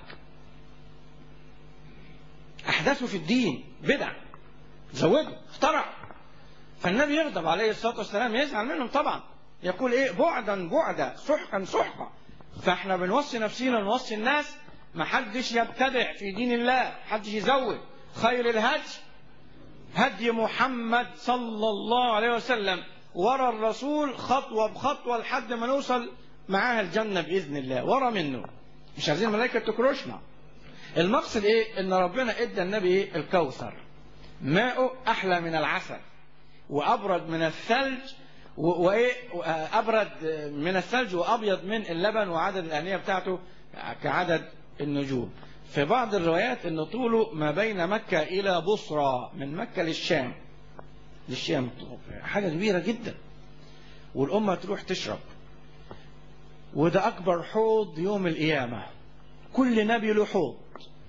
أحدثوا في الدين بدع زودوا اخترع فالنبي يغضب عليه الصلاة والسلام يزعل منهم طبعا يقول إيه بعدا بعدا سحقا سحقا فاحنا بنوصي نفسينا ونوصي الناس ما حدش يبتدع في دين الله حدش يزود خير الهدي هدي محمد صلى الله عليه وسلم ورا الرسول خطوة بخطوة لحد ما نوصل معاها الجنة بإذن الله ورا منه مش عايزين الملائكة تكرشنا المقصد ايه ان ربنا ادى النبي ايه الكوثر ماءه احلى من العسل وابرد من الثلج وايه ابرد من الثلج وابيض من اللبن وعدد الانيه بتاعته كعدد النجوم في بعض الروايات ان طوله ما بين مكه الى بصرى من مكه للشام للشام حاجه كبيره جدا والامه تروح تشرب وده اكبر حوض يوم القيامه كل نبي له حوض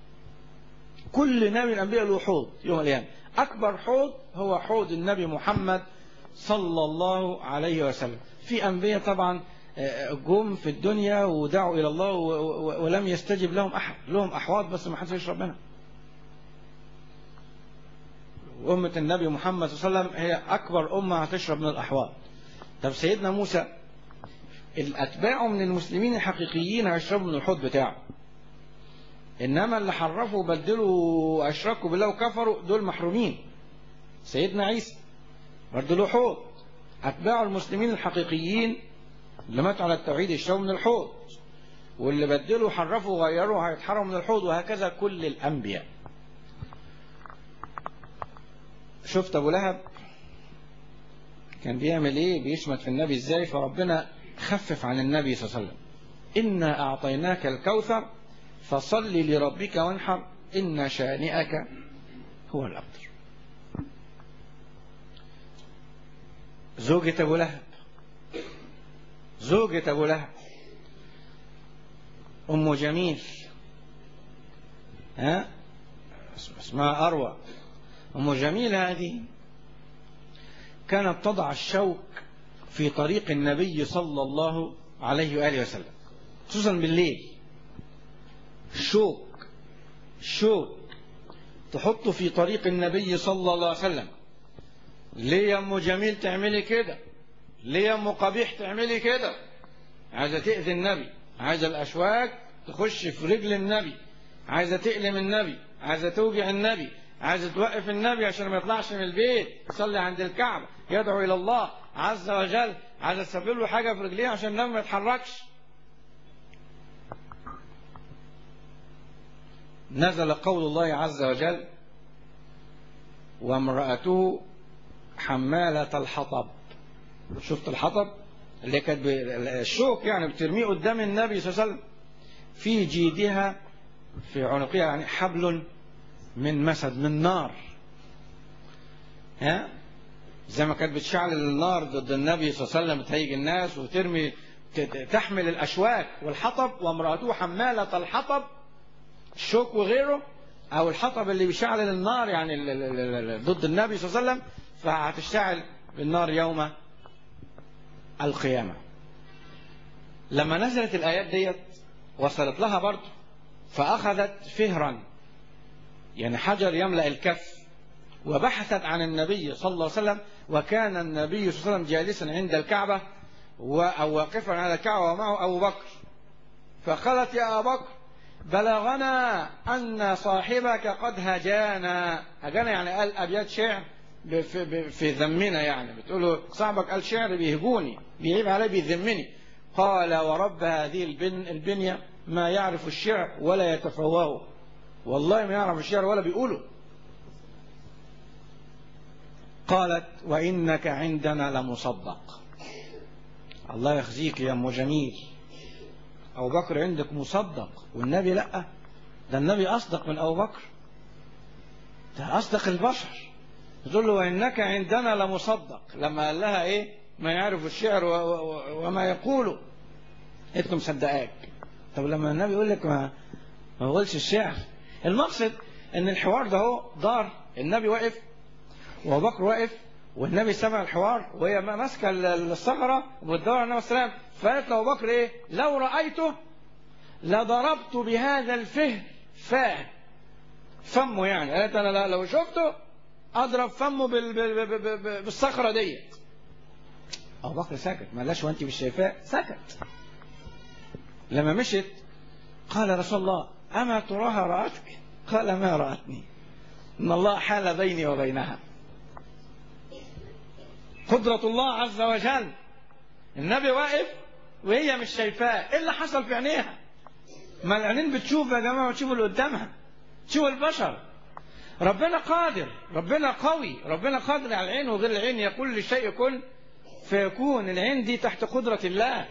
كل نبي من الانبياء له حوض يوم القيامه اكبر حوض هو حوض النبي محمد صلى الله عليه وسلم في انبياء طبعا جم في الدنيا ودعوا الى الله ولم يستجب لهم احد لهم احواض بس ما حدش يشرب منها وأمة النبي محمد صلى الله عليه وسلم هي أكبر أمة هتشرب من الأحواض طب سيدنا موسى الأتباع من المسلمين الحقيقيين هيشربوا من الحوض بتاعه إنما اللي حرفوا وبدلوا وأشركوا بالله وكفروا دول محرومين سيدنا عيسى برضه له حوض أتباع المسلمين الحقيقيين اللي ماتوا على التوحيد يشربوا من الحوض واللي بدلوا حرفوا وغيروا هيتحرموا من الحوض وهكذا كل الأنبياء شفت أبو لهب كان بيعمل إيه بيشمت في النبي إزاي فربنا خفف عن النبي صلى الله عليه وسلم إنا أعطيناك الكوثر فصل لربك وانحر إن شانئك هو الأبتر زوجة أبو لهب زوجة أبو لهب أم جميل ها اسمها أروى أم جميل هذه كانت تضع الشوك في طريق النبي صلى الله عليه وآله وسلم خصوصا بالليل الشوك الشوك تحطه في طريق النبي صلى الله عليه وسلم ليه يا ام جميل تعملي كده ليه يا ام قبيح تعملي كده عايزه تاذي النبي عايزه الاشواك تخش في رجل النبي عايزه تألم النبي عايزه توجع النبي عايزه توقف النبي عشان ما يطلعش من البيت يصلي عند الكعبه يدعو الى الله عز وجل عايزه تسبب له حاجه في رجليه عشان النبي ما يتحركش نزل قول الله عز وجل وامرأته حمالة الحطب شفت الحطب اللي كانت ب- الشوك يعني بترميه قدام النبي صلى الله عليه وسلم في جيدها في عنقها يعني حبل من مسد من نار ها زي ما كانت بتشعل النار ضد النبي صلى الله عليه وسلم تهيج الناس وترمي ت- ت- تحمل الأشواك والحطب وامرأته حمالة الحطب الشوك وغيره او الحطب اللي بيشعل النار يعني ال- ال- ال- ال- ضد النبي صلى الله عليه وسلم فهتشتعل بالنار يوم القيامة لما نزلت الآيات ديت وصلت لها برضه فأخذت فهرا يعني حجر يملأ الكف وبحثت عن النبي صلى الله عليه وسلم وكان النبي صلى الله عليه وسلم جالسا عند الكعبة و- أو واقفا على الكعبة ومعه أبو بكر فقالت يا أبا بكر بلغنا أن صاحبك قد هجانا هجانا يعني قال أبيات شعر ب- في, ب- في ذمنا يعني بتقولوا صاحبك قال شعر بيهجوني بيعيب علي بيذمني قال ورب هذه البن البنية ما يعرف الشعر ولا يتفواه والله ما يعرف الشعر ولا بيقوله قالت وإنك عندنا لمصدق الله يخزيك يا أم جميل أبو بكر عندك مصدق والنبي لأ ده النبي أصدق من أبو بكر ده أصدق البشر تقول له وإنك عندنا لمصدق لما قال لها إيه ما يعرف الشعر و- و- وما يقوله قلت له مصدقاك طب لما النبي يقول لك ما ما بقولش الشعر المقصد ان الحوار ده هو دار النبي واقف وابو بكر واقف والنبي سمع الحوار وهي ماسكه الثغره وبتدور على النبي صلى الله عليه وسلم فقالت له ابو بكر ايه لو رايته لضربت بهذا الفهر فاه فمه يعني قالت انا لا- لو شفته اضرب فمه بال- بال- بال- بال- بال- بالصخره ديت ابو بكر سكت ما قالش وانت مش شايفاه سكت لما مشت قال رسول الله اما تراها راتك قال ما راتني ان الله حال بيني وبينها قدرة الله عز وجل النبي واقف وهي مش شايفاه ايه اللي حصل في عينيها ما العينين بتشوف يا جماعه بتشوف اللي قدامها تشوف البشر ربنا قادر ربنا قوي ربنا قادر على العين وغير العين يقول للشيء كن فيكون العين دي تحت قدرة الله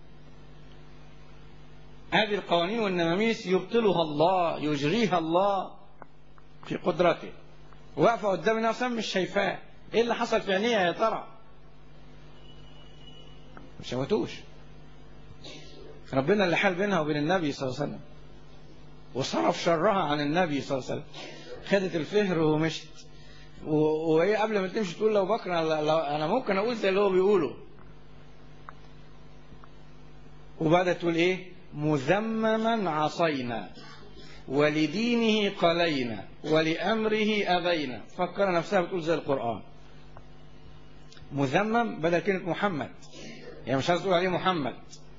هذه القوانين والنماميس يبطلها الله يجريها الله في قدرته واقفة قدام الناس أصلاً مش شايفاه ايه اللي حصل في عينيها يا ترى ما شوتوش ربنا اللي حال بينها وبين النبي صلى الله عليه وسلم وصرف شرها عن النبي صلى الله عليه وسلم خدت الفهر ومشت و- وهي قبل ما تمشي تقول لو بكر انا لو- أنا ممكن اقول زي اللي هو بيقوله وبعدها تقول ايه مذمما عصينا ولدينه قلينا ولأمره أبينا فكر نفسها بتقول زي القرآن مذمم بدل كلمة محمد يعني مش عايز تقول عليه محمد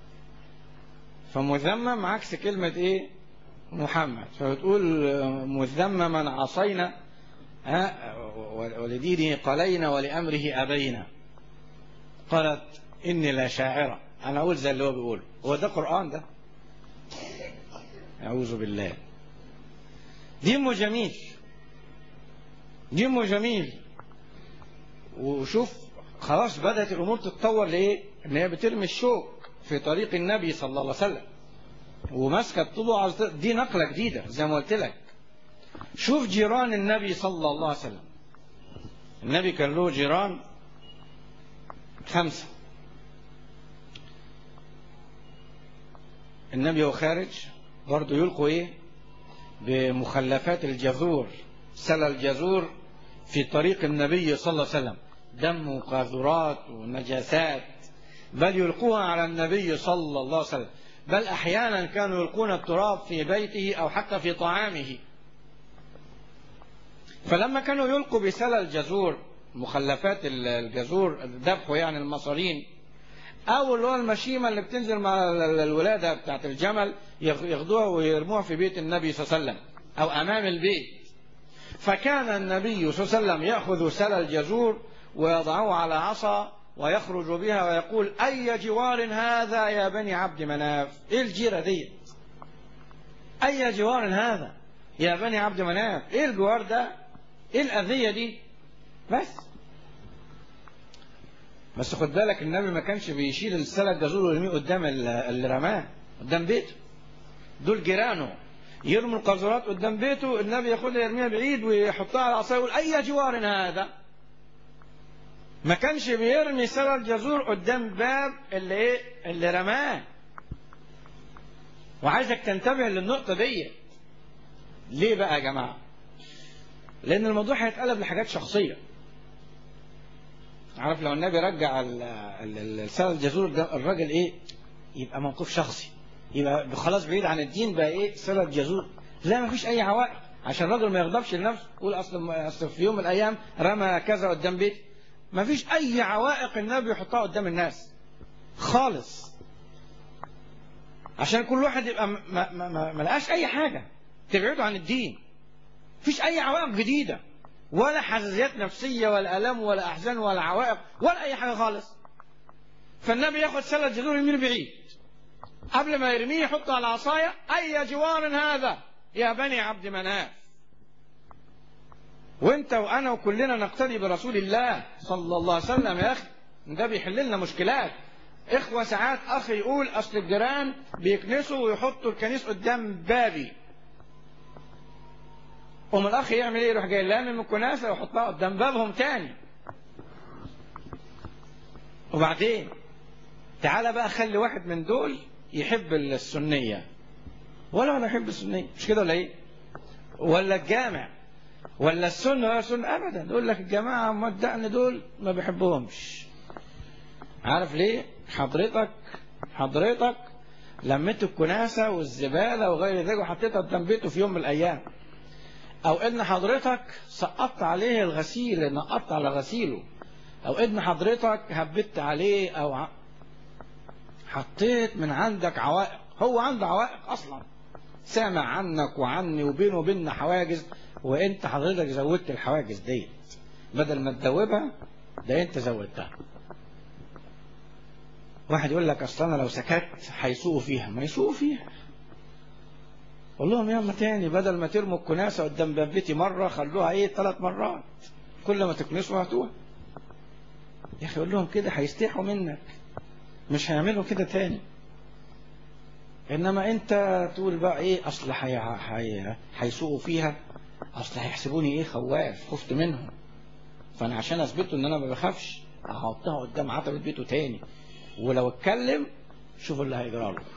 فمذمم عكس كلمة ايه محمد فبتقول مذمما عصينا ها ولدينه قلينا ولأمره أبينا قالت إني لا شاعرة أنا أقول زي اللي هو بيقوله هو ده قرآن ده أعوذ بالله دي أم جميل دي أم جميل وشوف خلاص بدأت الأمور تتطور لإيه؟ إن هي بترمي الشوك في طريق النبي صلى الله عليه وسلم وماسكة طلوع دي نقلة جديدة زي ما قلت لك شوف جيران النبي صلى الله عليه وسلم النبي كان له جيران خمسة النبي هو خارج برضه يلقوا ايه بمخلفات الجذور سلى الجذور في طريق النبي صلى الله عليه وسلم دم وقاذورات ونجاسات بل يلقوها على النبي صلى الله عليه وسلم بل احيانا كانوا يلقون التراب في بيته او حتى في طعامه فلما كانوا يلقوا بسلى الجزور مخلفات الجزور ذبحوا يعني المصارين او اللي هو المشيمه اللي بتنزل مع الولاده بتاعت الجمل ياخدوها ويرموها في بيت النبي صلى الله عليه وسلم او امام البيت فكان النبي صلى الله عليه وسلم ياخذ سلى الجزور ويضعه على عصا ويخرج بها ويقول اي جوار هذا يا بني عبد مناف ايه الجيره دي اي جوار هذا يا بني عبد مناف ايه الجوار ده ايه الاذيه دي بس بس خد بالك النبي ما كانش بيشيل السلة الجزور ويرميه قدام اللي رماه قدام بيته دول جيرانه يرموا القاذورات قدام بيته النبي ياخدها يرميها بعيد ويحطها على العصا يقول اي جوار هذا ما كانش بيرمي سلة الجزور قدام باب اللي ايه اللي رماه وعايزك تنتبه للنقطة دي ليه بقى يا جماعة لأن الموضوع هيتقلب لحاجات شخصية عارف لو النبي رجع السنة الجزور ده الراجل ايه يبقى موقف شخصي يبقى خلاص بعيد عن الدين بقى ايه صلة جزور لا ما فيش اي عوائق عشان الراجل ما يغضبش لنفسه يقول اصل اصل في يوم من الايام رمى كذا قدام بيتي ما فيش اي عوائق النبي يحطها قدام الناس خالص عشان كل واحد يبقى ما, ما, ما, ما لقاش اي حاجة تبعده عن الدين فيش اي عوائق جديده ولا حزازيات نفسية ولا ألم ولا أحزان ولا عوائق ولا أي حاجة خالص فالنبي ياخد سلة جذور يمين بعيد قبل ما يرميه يحطه على العصاية أي جوار هذا يا بني عبد مناف وانت وانا وكلنا نقتدي برسول الله صلى الله عليه وسلم يا اخي ده بيحل لنا مشكلات اخوة ساعات اخ يقول اصل الجيران بيكنسوا ويحطوا الكنيس قدام بابي قوم الاخ يعمل ايه يروح جاي لامم الكناسه ويحطها قدام بابهم تاني وبعدين تعالى بقى خلي واحد من دول يحب السنيه ولا ولا يحب السنيه مش كده ولا ايه ولا الجامع ولا السنه ولا السنه ابدا يقول لك الجماعه مودعن دول ما بيحبوهمش عارف ليه حضرتك حضرتك لميت الكناسه والزباله وغير ذلك وحطيتها قدام بيته في يوم من الايام او ان حضرتك سقطت عليه الغسيل نقطت على غسيله او ان حضرتك هبت عليه او ع... حطيت من عندك عوائق هو عنده عوائق اصلا سامع عنك وعني وبينه وبيننا حواجز وانت حضرتك زودت الحواجز ديت بدل ما تدوبها ده انت زودتها واحد يقول لك اصل انا لو سكت هيسوقوا فيها ما يسوقوا فيها قول لهم يلا تاني بدل ما ترموا الكناسة قدام باب بيتي مرة خلوها ايه ثلاث مرات كل ما تكنسوا هاتوها يا اخي قول لهم كده هيستحوا منك مش هيعملوا كده تاني انما انت تقول بقى ايه اصل هيسوقوا فيها اصل هيحسبوني ايه خواف خفت منهم فانا عشان اثبته ان انا ما بخافش هحطها قدام عتبة بيته تاني ولو اتكلم شوفوا اللي هيجرى له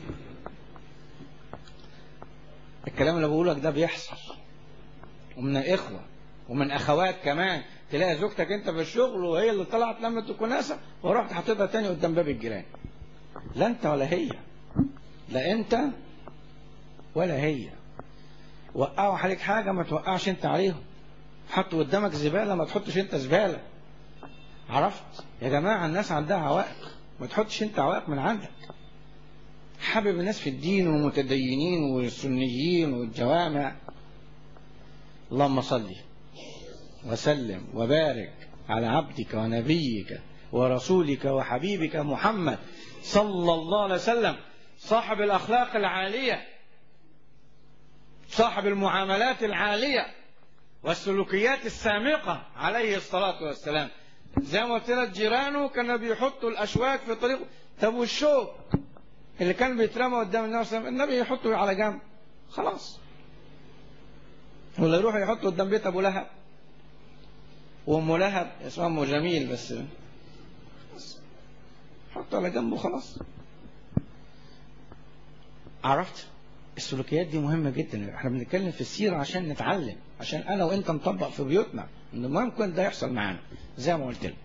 الكلام اللي بقوله لك ده بيحصل ومن اخوه ومن اخوات كمان تلاقي زوجتك انت في الشغل وهي اللي طلعت لمت الكناسه ورحت حطيتها تاني قدام باب الجيران لا انت ولا هي لا انت ولا هي وقعوا عليك حاجة ما توقعش انت عليهم حطوا قدامك زبالة ما تحطش انت زبالة عرفت يا جماعة الناس عندها عوائق ما تحطش انت عوائق من عندك حابب الناس في الدين والمتدينين والسنيين والجوامع اللهم صل وسلم وبارك على عبدك ونبيك ورسولك وحبيبك محمد صلى الله عليه وسلم صاحب الأخلاق العالية صاحب المعاملات العالية والسلوكيات السامقة عليه الصلاة والسلام زي ما قلت لك جيرانه كانوا بيحطوا الأشواك في طريقه طب والشوك اللي كان بيترمى قدام النبي صلى الله عليه وسلم النبي يحطه على جنب خلاص ولا يروح يحطه قدام بيت أبو لهب وأم لهب اسمها أم جميل بس حطه على جنبه خلاص عرفت السلوكيات دي مهمة جدا احنا بنتكلم في السيرة عشان نتعلم عشان انا وانت نطبق في بيوتنا ان ممكن ده يحصل معانا زي ما قلت لك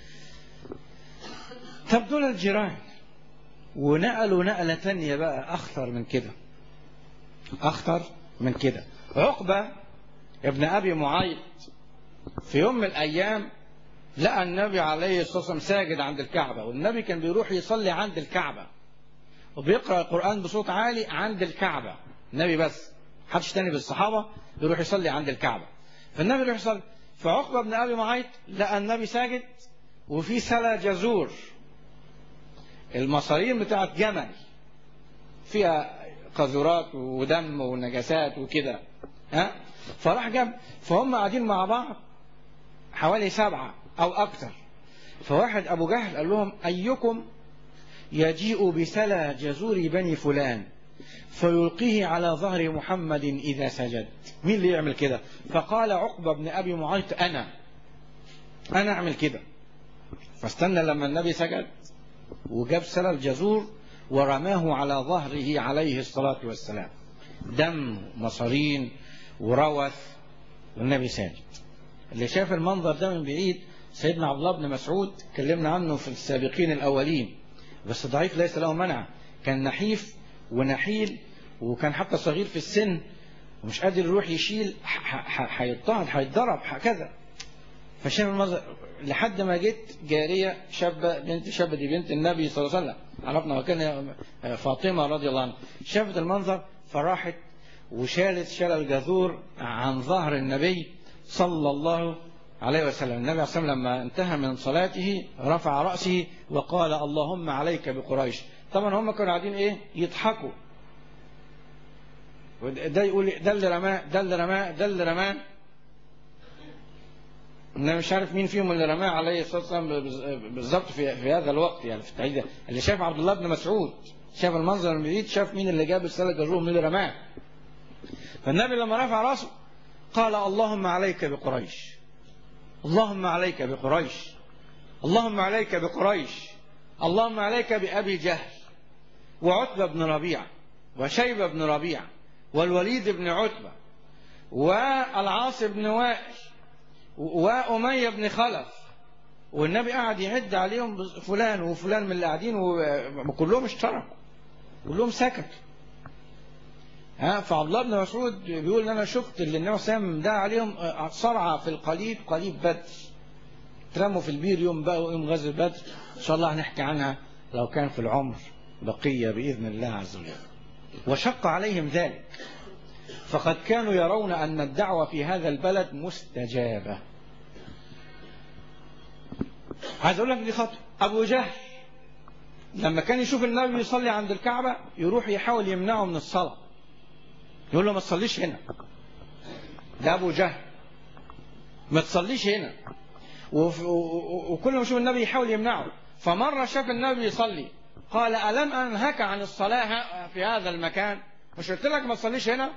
طب دول الجيران ونقلوا نقلة تانية بقى اخطر من كده اخطر من كده عقبة ابن ابي معيط في يوم من الايام لقى النبي عليه الصلاة والسلام ساجد عند الكعبة والنبي كان بيروح يصلي عند الكعبة وبيقرأ القرآن بصوت عالي عند الكعبة النبي بس حدش تاني بالصحابة بيروح يصلي عند الكعبة فالنبي يروح يصلي فعقبة بن أبي معيط لقى النبي ساجد وفي سلا جزور المصارين بتاعت جمل فيها قذورات ودم ونجاسات وكده ها فراح جنب فهم قاعدين مع بعض حوالي سبعة أو أكثر فواحد أبو جهل قال لهم أيكم يجيء بسلا جزور بني فلان فيلقيه على ظهر محمد إذا سجد مين اللي يعمل كده فقال عقبة بن أبي معيط أنا أنا أعمل كده فاستنى لما النبي سجد وجاب سلا الجزور ورماه على ظهره عليه الصلاة والسلام دم مصارين وروث والنبي ساجد اللي شاف المنظر ده من بعيد سيدنا عبد الله بن مسعود كلمنا عنه في السابقين الأولين بس ضعيف ليس له منع كان نحيف ونحيل وكان حتى صغير في السن ومش قادر يروح يشيل هيضطهد هيتضرب هكذا فشاف المنظر لحد ما جت جارية شابة بنت شابة دي بنت النبي صلى الله عليه وسلم عرفنا وكان فاطمة رضي الله عنها شافت المنظر فراحت وشالت شال الجذور عن ظهر النبي صلى الله عليه وسلم النبي عليه الصلاة لما انتهى من صلاته رفع رأسه وقال اللهم عليك بقريش طبعا هم كانوا قاعدين ايه يضحكوا ده يقول ده اللي رماه ده اللي رماه ده اللي رماه انا مش عارف مين فيهم اللي رماه عليه الصلاه والسلام بالظبط في, في هذا الوقت يعني في التعيد اللي شاف عبد الله بن مسعود شاف المنظر من بعيد شاف مين اللي جاب السلة جروه مين اللي رماه فالنبي لما رفع راسه قال اللهم عليك بقريش اللهم عليك بقريش اللهم عليك بقريش اللهم عليك بأبي جهل وعتبة بن ربيعة وشيبة بن ربيعة والوليد بن عتبة والعاص بن وائل وأمية بن خلف والنبي قعد يعد عليهم فلان وفلان من اللي قاعدين وكلهم اشتركوا كلهم سكتوا ها فعبد الله بن مسعود بيقول ان انا شفت اللي النبي صلى الله عليه وسلم ده عليهم صرعه في القليب قليب بدر ترموا في البير يوم بقى يوم غزوه بدر ان شاء الله هنحكي عنها لو كان في العمر بقيه باذن الله عز وجل وشق عليهم ذلك فقد كانوا يرون ان الدعوه في هذا البلد مستجابه عايز اقول لك دي خطوه ابو جهل لما كان يشوف النبي يصلي عند الكعبه يروح يحاول يمنعه من الصلاه يقول له ما تصليش هنا ده ابو جهل ما تصليش هنا وكل ما يشوف النبي يحاول يمنعه فمره شاف النبي يصلي قال الم انهك عن الصلاه في هذا المكان مش قلت لك ما تصليش هنا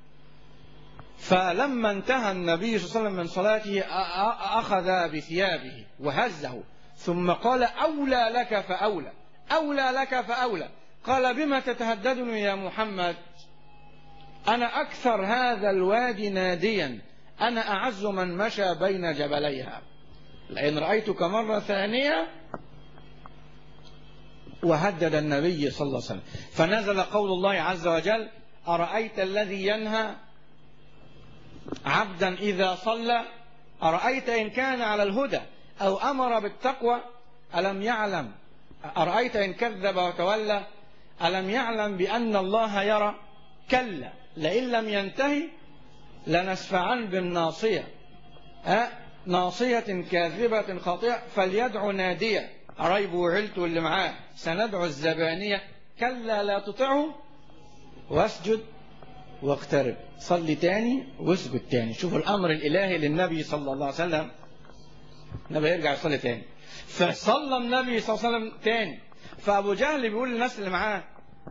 فلما انتهى النبي صلى الله عليه وسلم من صلاته اخذ بثيابه وهزه ثم قال اولى لك فاولى اولى لك فاولى قال بما تتهددني يا محمد أنا أكثر هذا الوادي ناديا أنا أعز من مشى بين جبليها لئن رأيتك مرة ثانية وهدد النبي صلى الله عليه وسلم فنزل قول الله عز وجل أرأيت الذي ينهى عبدا إذا صلى أرأيت إن كان على الهدى أو أمر بالتقوى ألم يعلم أرأيت إن كذب وتولى ألم يعلم بأن الله يرى كلا لئن لم ينتهي لنسفعا بالناصية أه؟ ناصية كاذبة خاطئة فليدعو نادية قرايبه وعيلته اللي معاه سندعو الزبانية كلا لا تطعه واسجد واقترب صلي تاني واسجد تاني شوفوا الأمر الإلهي للنبي صلى الله عليه وسلم النبي يرجع يصلي تاني فصلى النبي صلى الله عليه وسلم تاني فأبو جهل بيقول للناس اللي معاه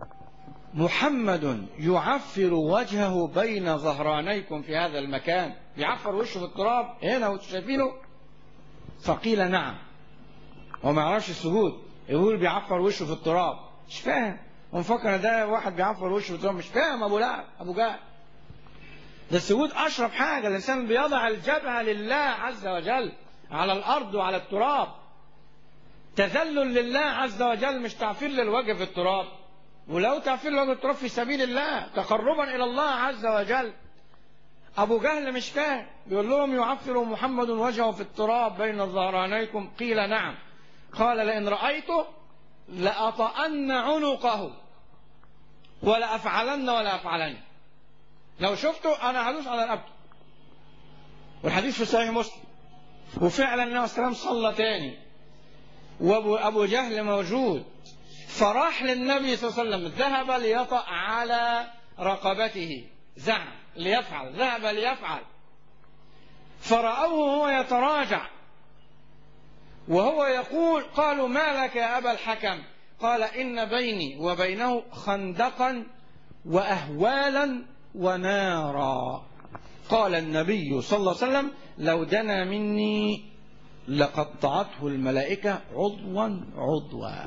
محمد يعفر وجهه بين ظهرانيكم في هذا المكان بيعفر وشه في التراب هنا وانتم شايفينه فقيل نعم وما يعرفش السجود يقول بيعفر وشه في التراب مش فاهم ومفكر ده واحد بيعفر وشه في التراب مش فاهم ابو لهب ابو جهل ده السجود اشرف حاجه الانسان بيضع الجبهه لله عز وجل على الارض وعلى التراب تذلل لله عز وجل مش تعفير للوجه في التراب ولو تعفير لوجه التراب في سبيل الله تقربا الى الله عز وجل ابو جهل مش فاهم بيقول لهم يعفر محمد وجهه في التراب بين ظهرانيكم قيل نعم قال لئن رايته لاطأن عنقه ولا افعلن ولا افعلن لو شفته انا هدوس على رقبته والحديث في صحيح مسلم وفعلا النبي صلى الله عليه وسلم صلى تاني وابو ابو جهل موجود فراح للنبي صلى الله عليه وسلم ذهب ليطأ على رقبته زعم ليفعل ذهب ليفعل فرأوه وهو يتراجع وهو يقول قالوا ما لك يا أبا الحكم قال إن بيني وبينه خندقا وأهوالا ونارا قال النبي صلى الله عليه وسلم لو دنا مني لقطعته الملائكة عضوا عضوا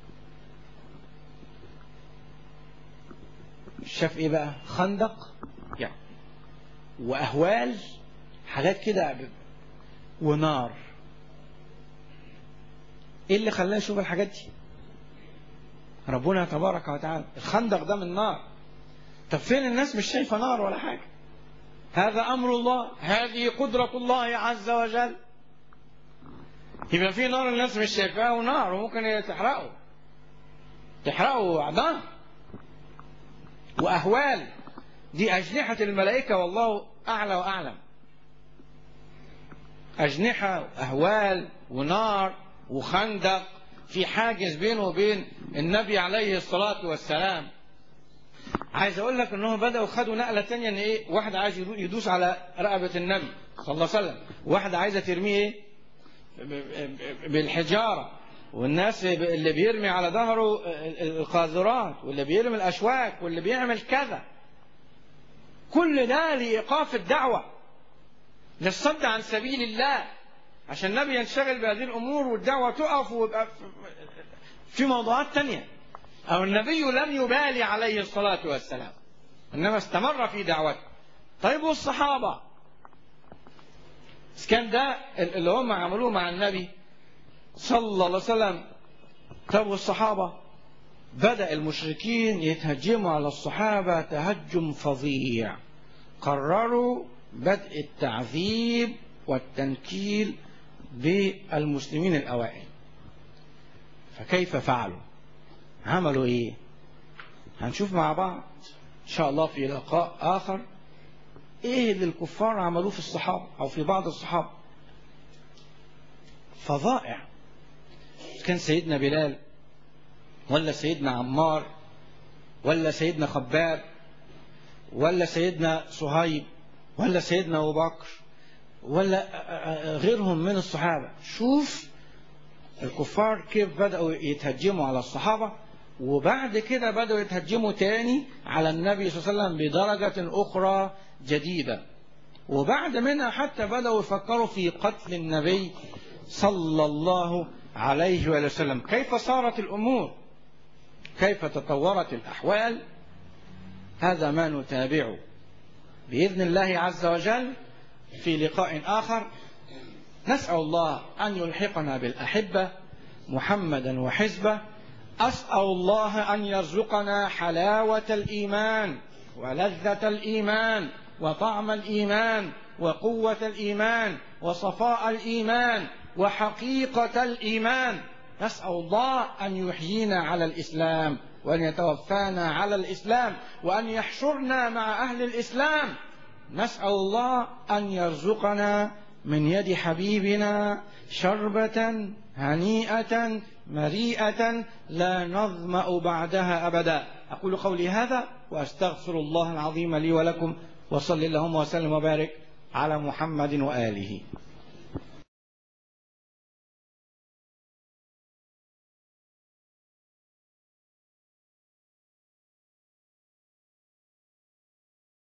شاف ايه بقى خندق يعني واهوال حاجات كده ونار ايه اللي خلاه يشوف الحاجات دي ربنا تبارك وتعالى الخندق ده من نار طب فين الناس مش شايفه نار ولا حاجه هذا امر الله هذه قدره الله عز وجل يبقى في نار الناس مش شايفاها ونار وممكن تحرقه تحرقه اعضاء وأهوال دي أجنحة الملائكة والله أعلى وأعلم أجنحة وأهوال ونار وخندق في حاجز بينه وبين النبي عليه الصلاة والسلام عايز أقول لك أنهم بدأوا خدوا نقلة تانية أن إيه واحد عايز يدوس على رقبة النبي صلى الله عليه وسلم واحد عايزة ترميه إيه بالحجارة والناس اللي بيرمي على ظهره القاذورات واللي بيرمي الاشواك واللي بيعمل كذا كل ده لايقاف الدعوه للصد عن سبيل الله عشان النبي ينشغل بهذه الامور والدعوه تقف ويبقى في موضوعات تانية او النبي لم يبالي عليه الصلاه والسلام انما استمر في دعوته طيب والصحابه كان ده اللي هم عملوه مع النبي صلى الله عليه وسلم طب والصحابة بدأ المشركين يتهجموا على الصحابة تهجم فظيع قرروا بدء التعذيب والتنكيل بالمسلمين الأوائل فكيف فعلوا عملوا ايه هنشوف مع بعض ان شاء الله في لقاء اخر ايه اللي الكفار عملوه في الصحابة او في بعض الصحابة فظائع كان سيدنا بلال ولا سيدنا عمار ولا سيدنا خباب ولا سيدنا صهيب ولا سيدنا ابو بكر ولا غيرهم من الصحابه شوف الكفار كيف بداوا يتهجموا على الصحابه وبعد كده بداوا يتهجموا تاني على النبي صلى الله عليه وسلم بدرجه اخرى جديده وبعد منها حتى بداوا يفكروا في قتل النبي صلى الله عليه وآله وسلم كيف صارت الأمور كيف تطورت الأحوال هذا ما نتابعه بإذن الله عز وجل في لقاء آخر نسأل الله أن يلحقنا بالأحبة محمدا وحزبه أسأل الله أن يرزقنا حلاوة الإيمان ولذة الإيمان وطعم الإيمان وقوة الإيمان وصفاء الإيمان وحقيقة الإيمان نسأل الله أن يحيينا على الإسلام وأن يتوفانا على الإسلام وأن يحشرنا مع أهل الإسلام نسأل الله أن يرزقنا من يد حبيبنا شربة هنيئة مريئة لا نظمأ بعدها أبدا أقول قولي هذا وأستغفر الله العظيم لي ولكم وصل اللهم وسلم وبارك على محمد وآله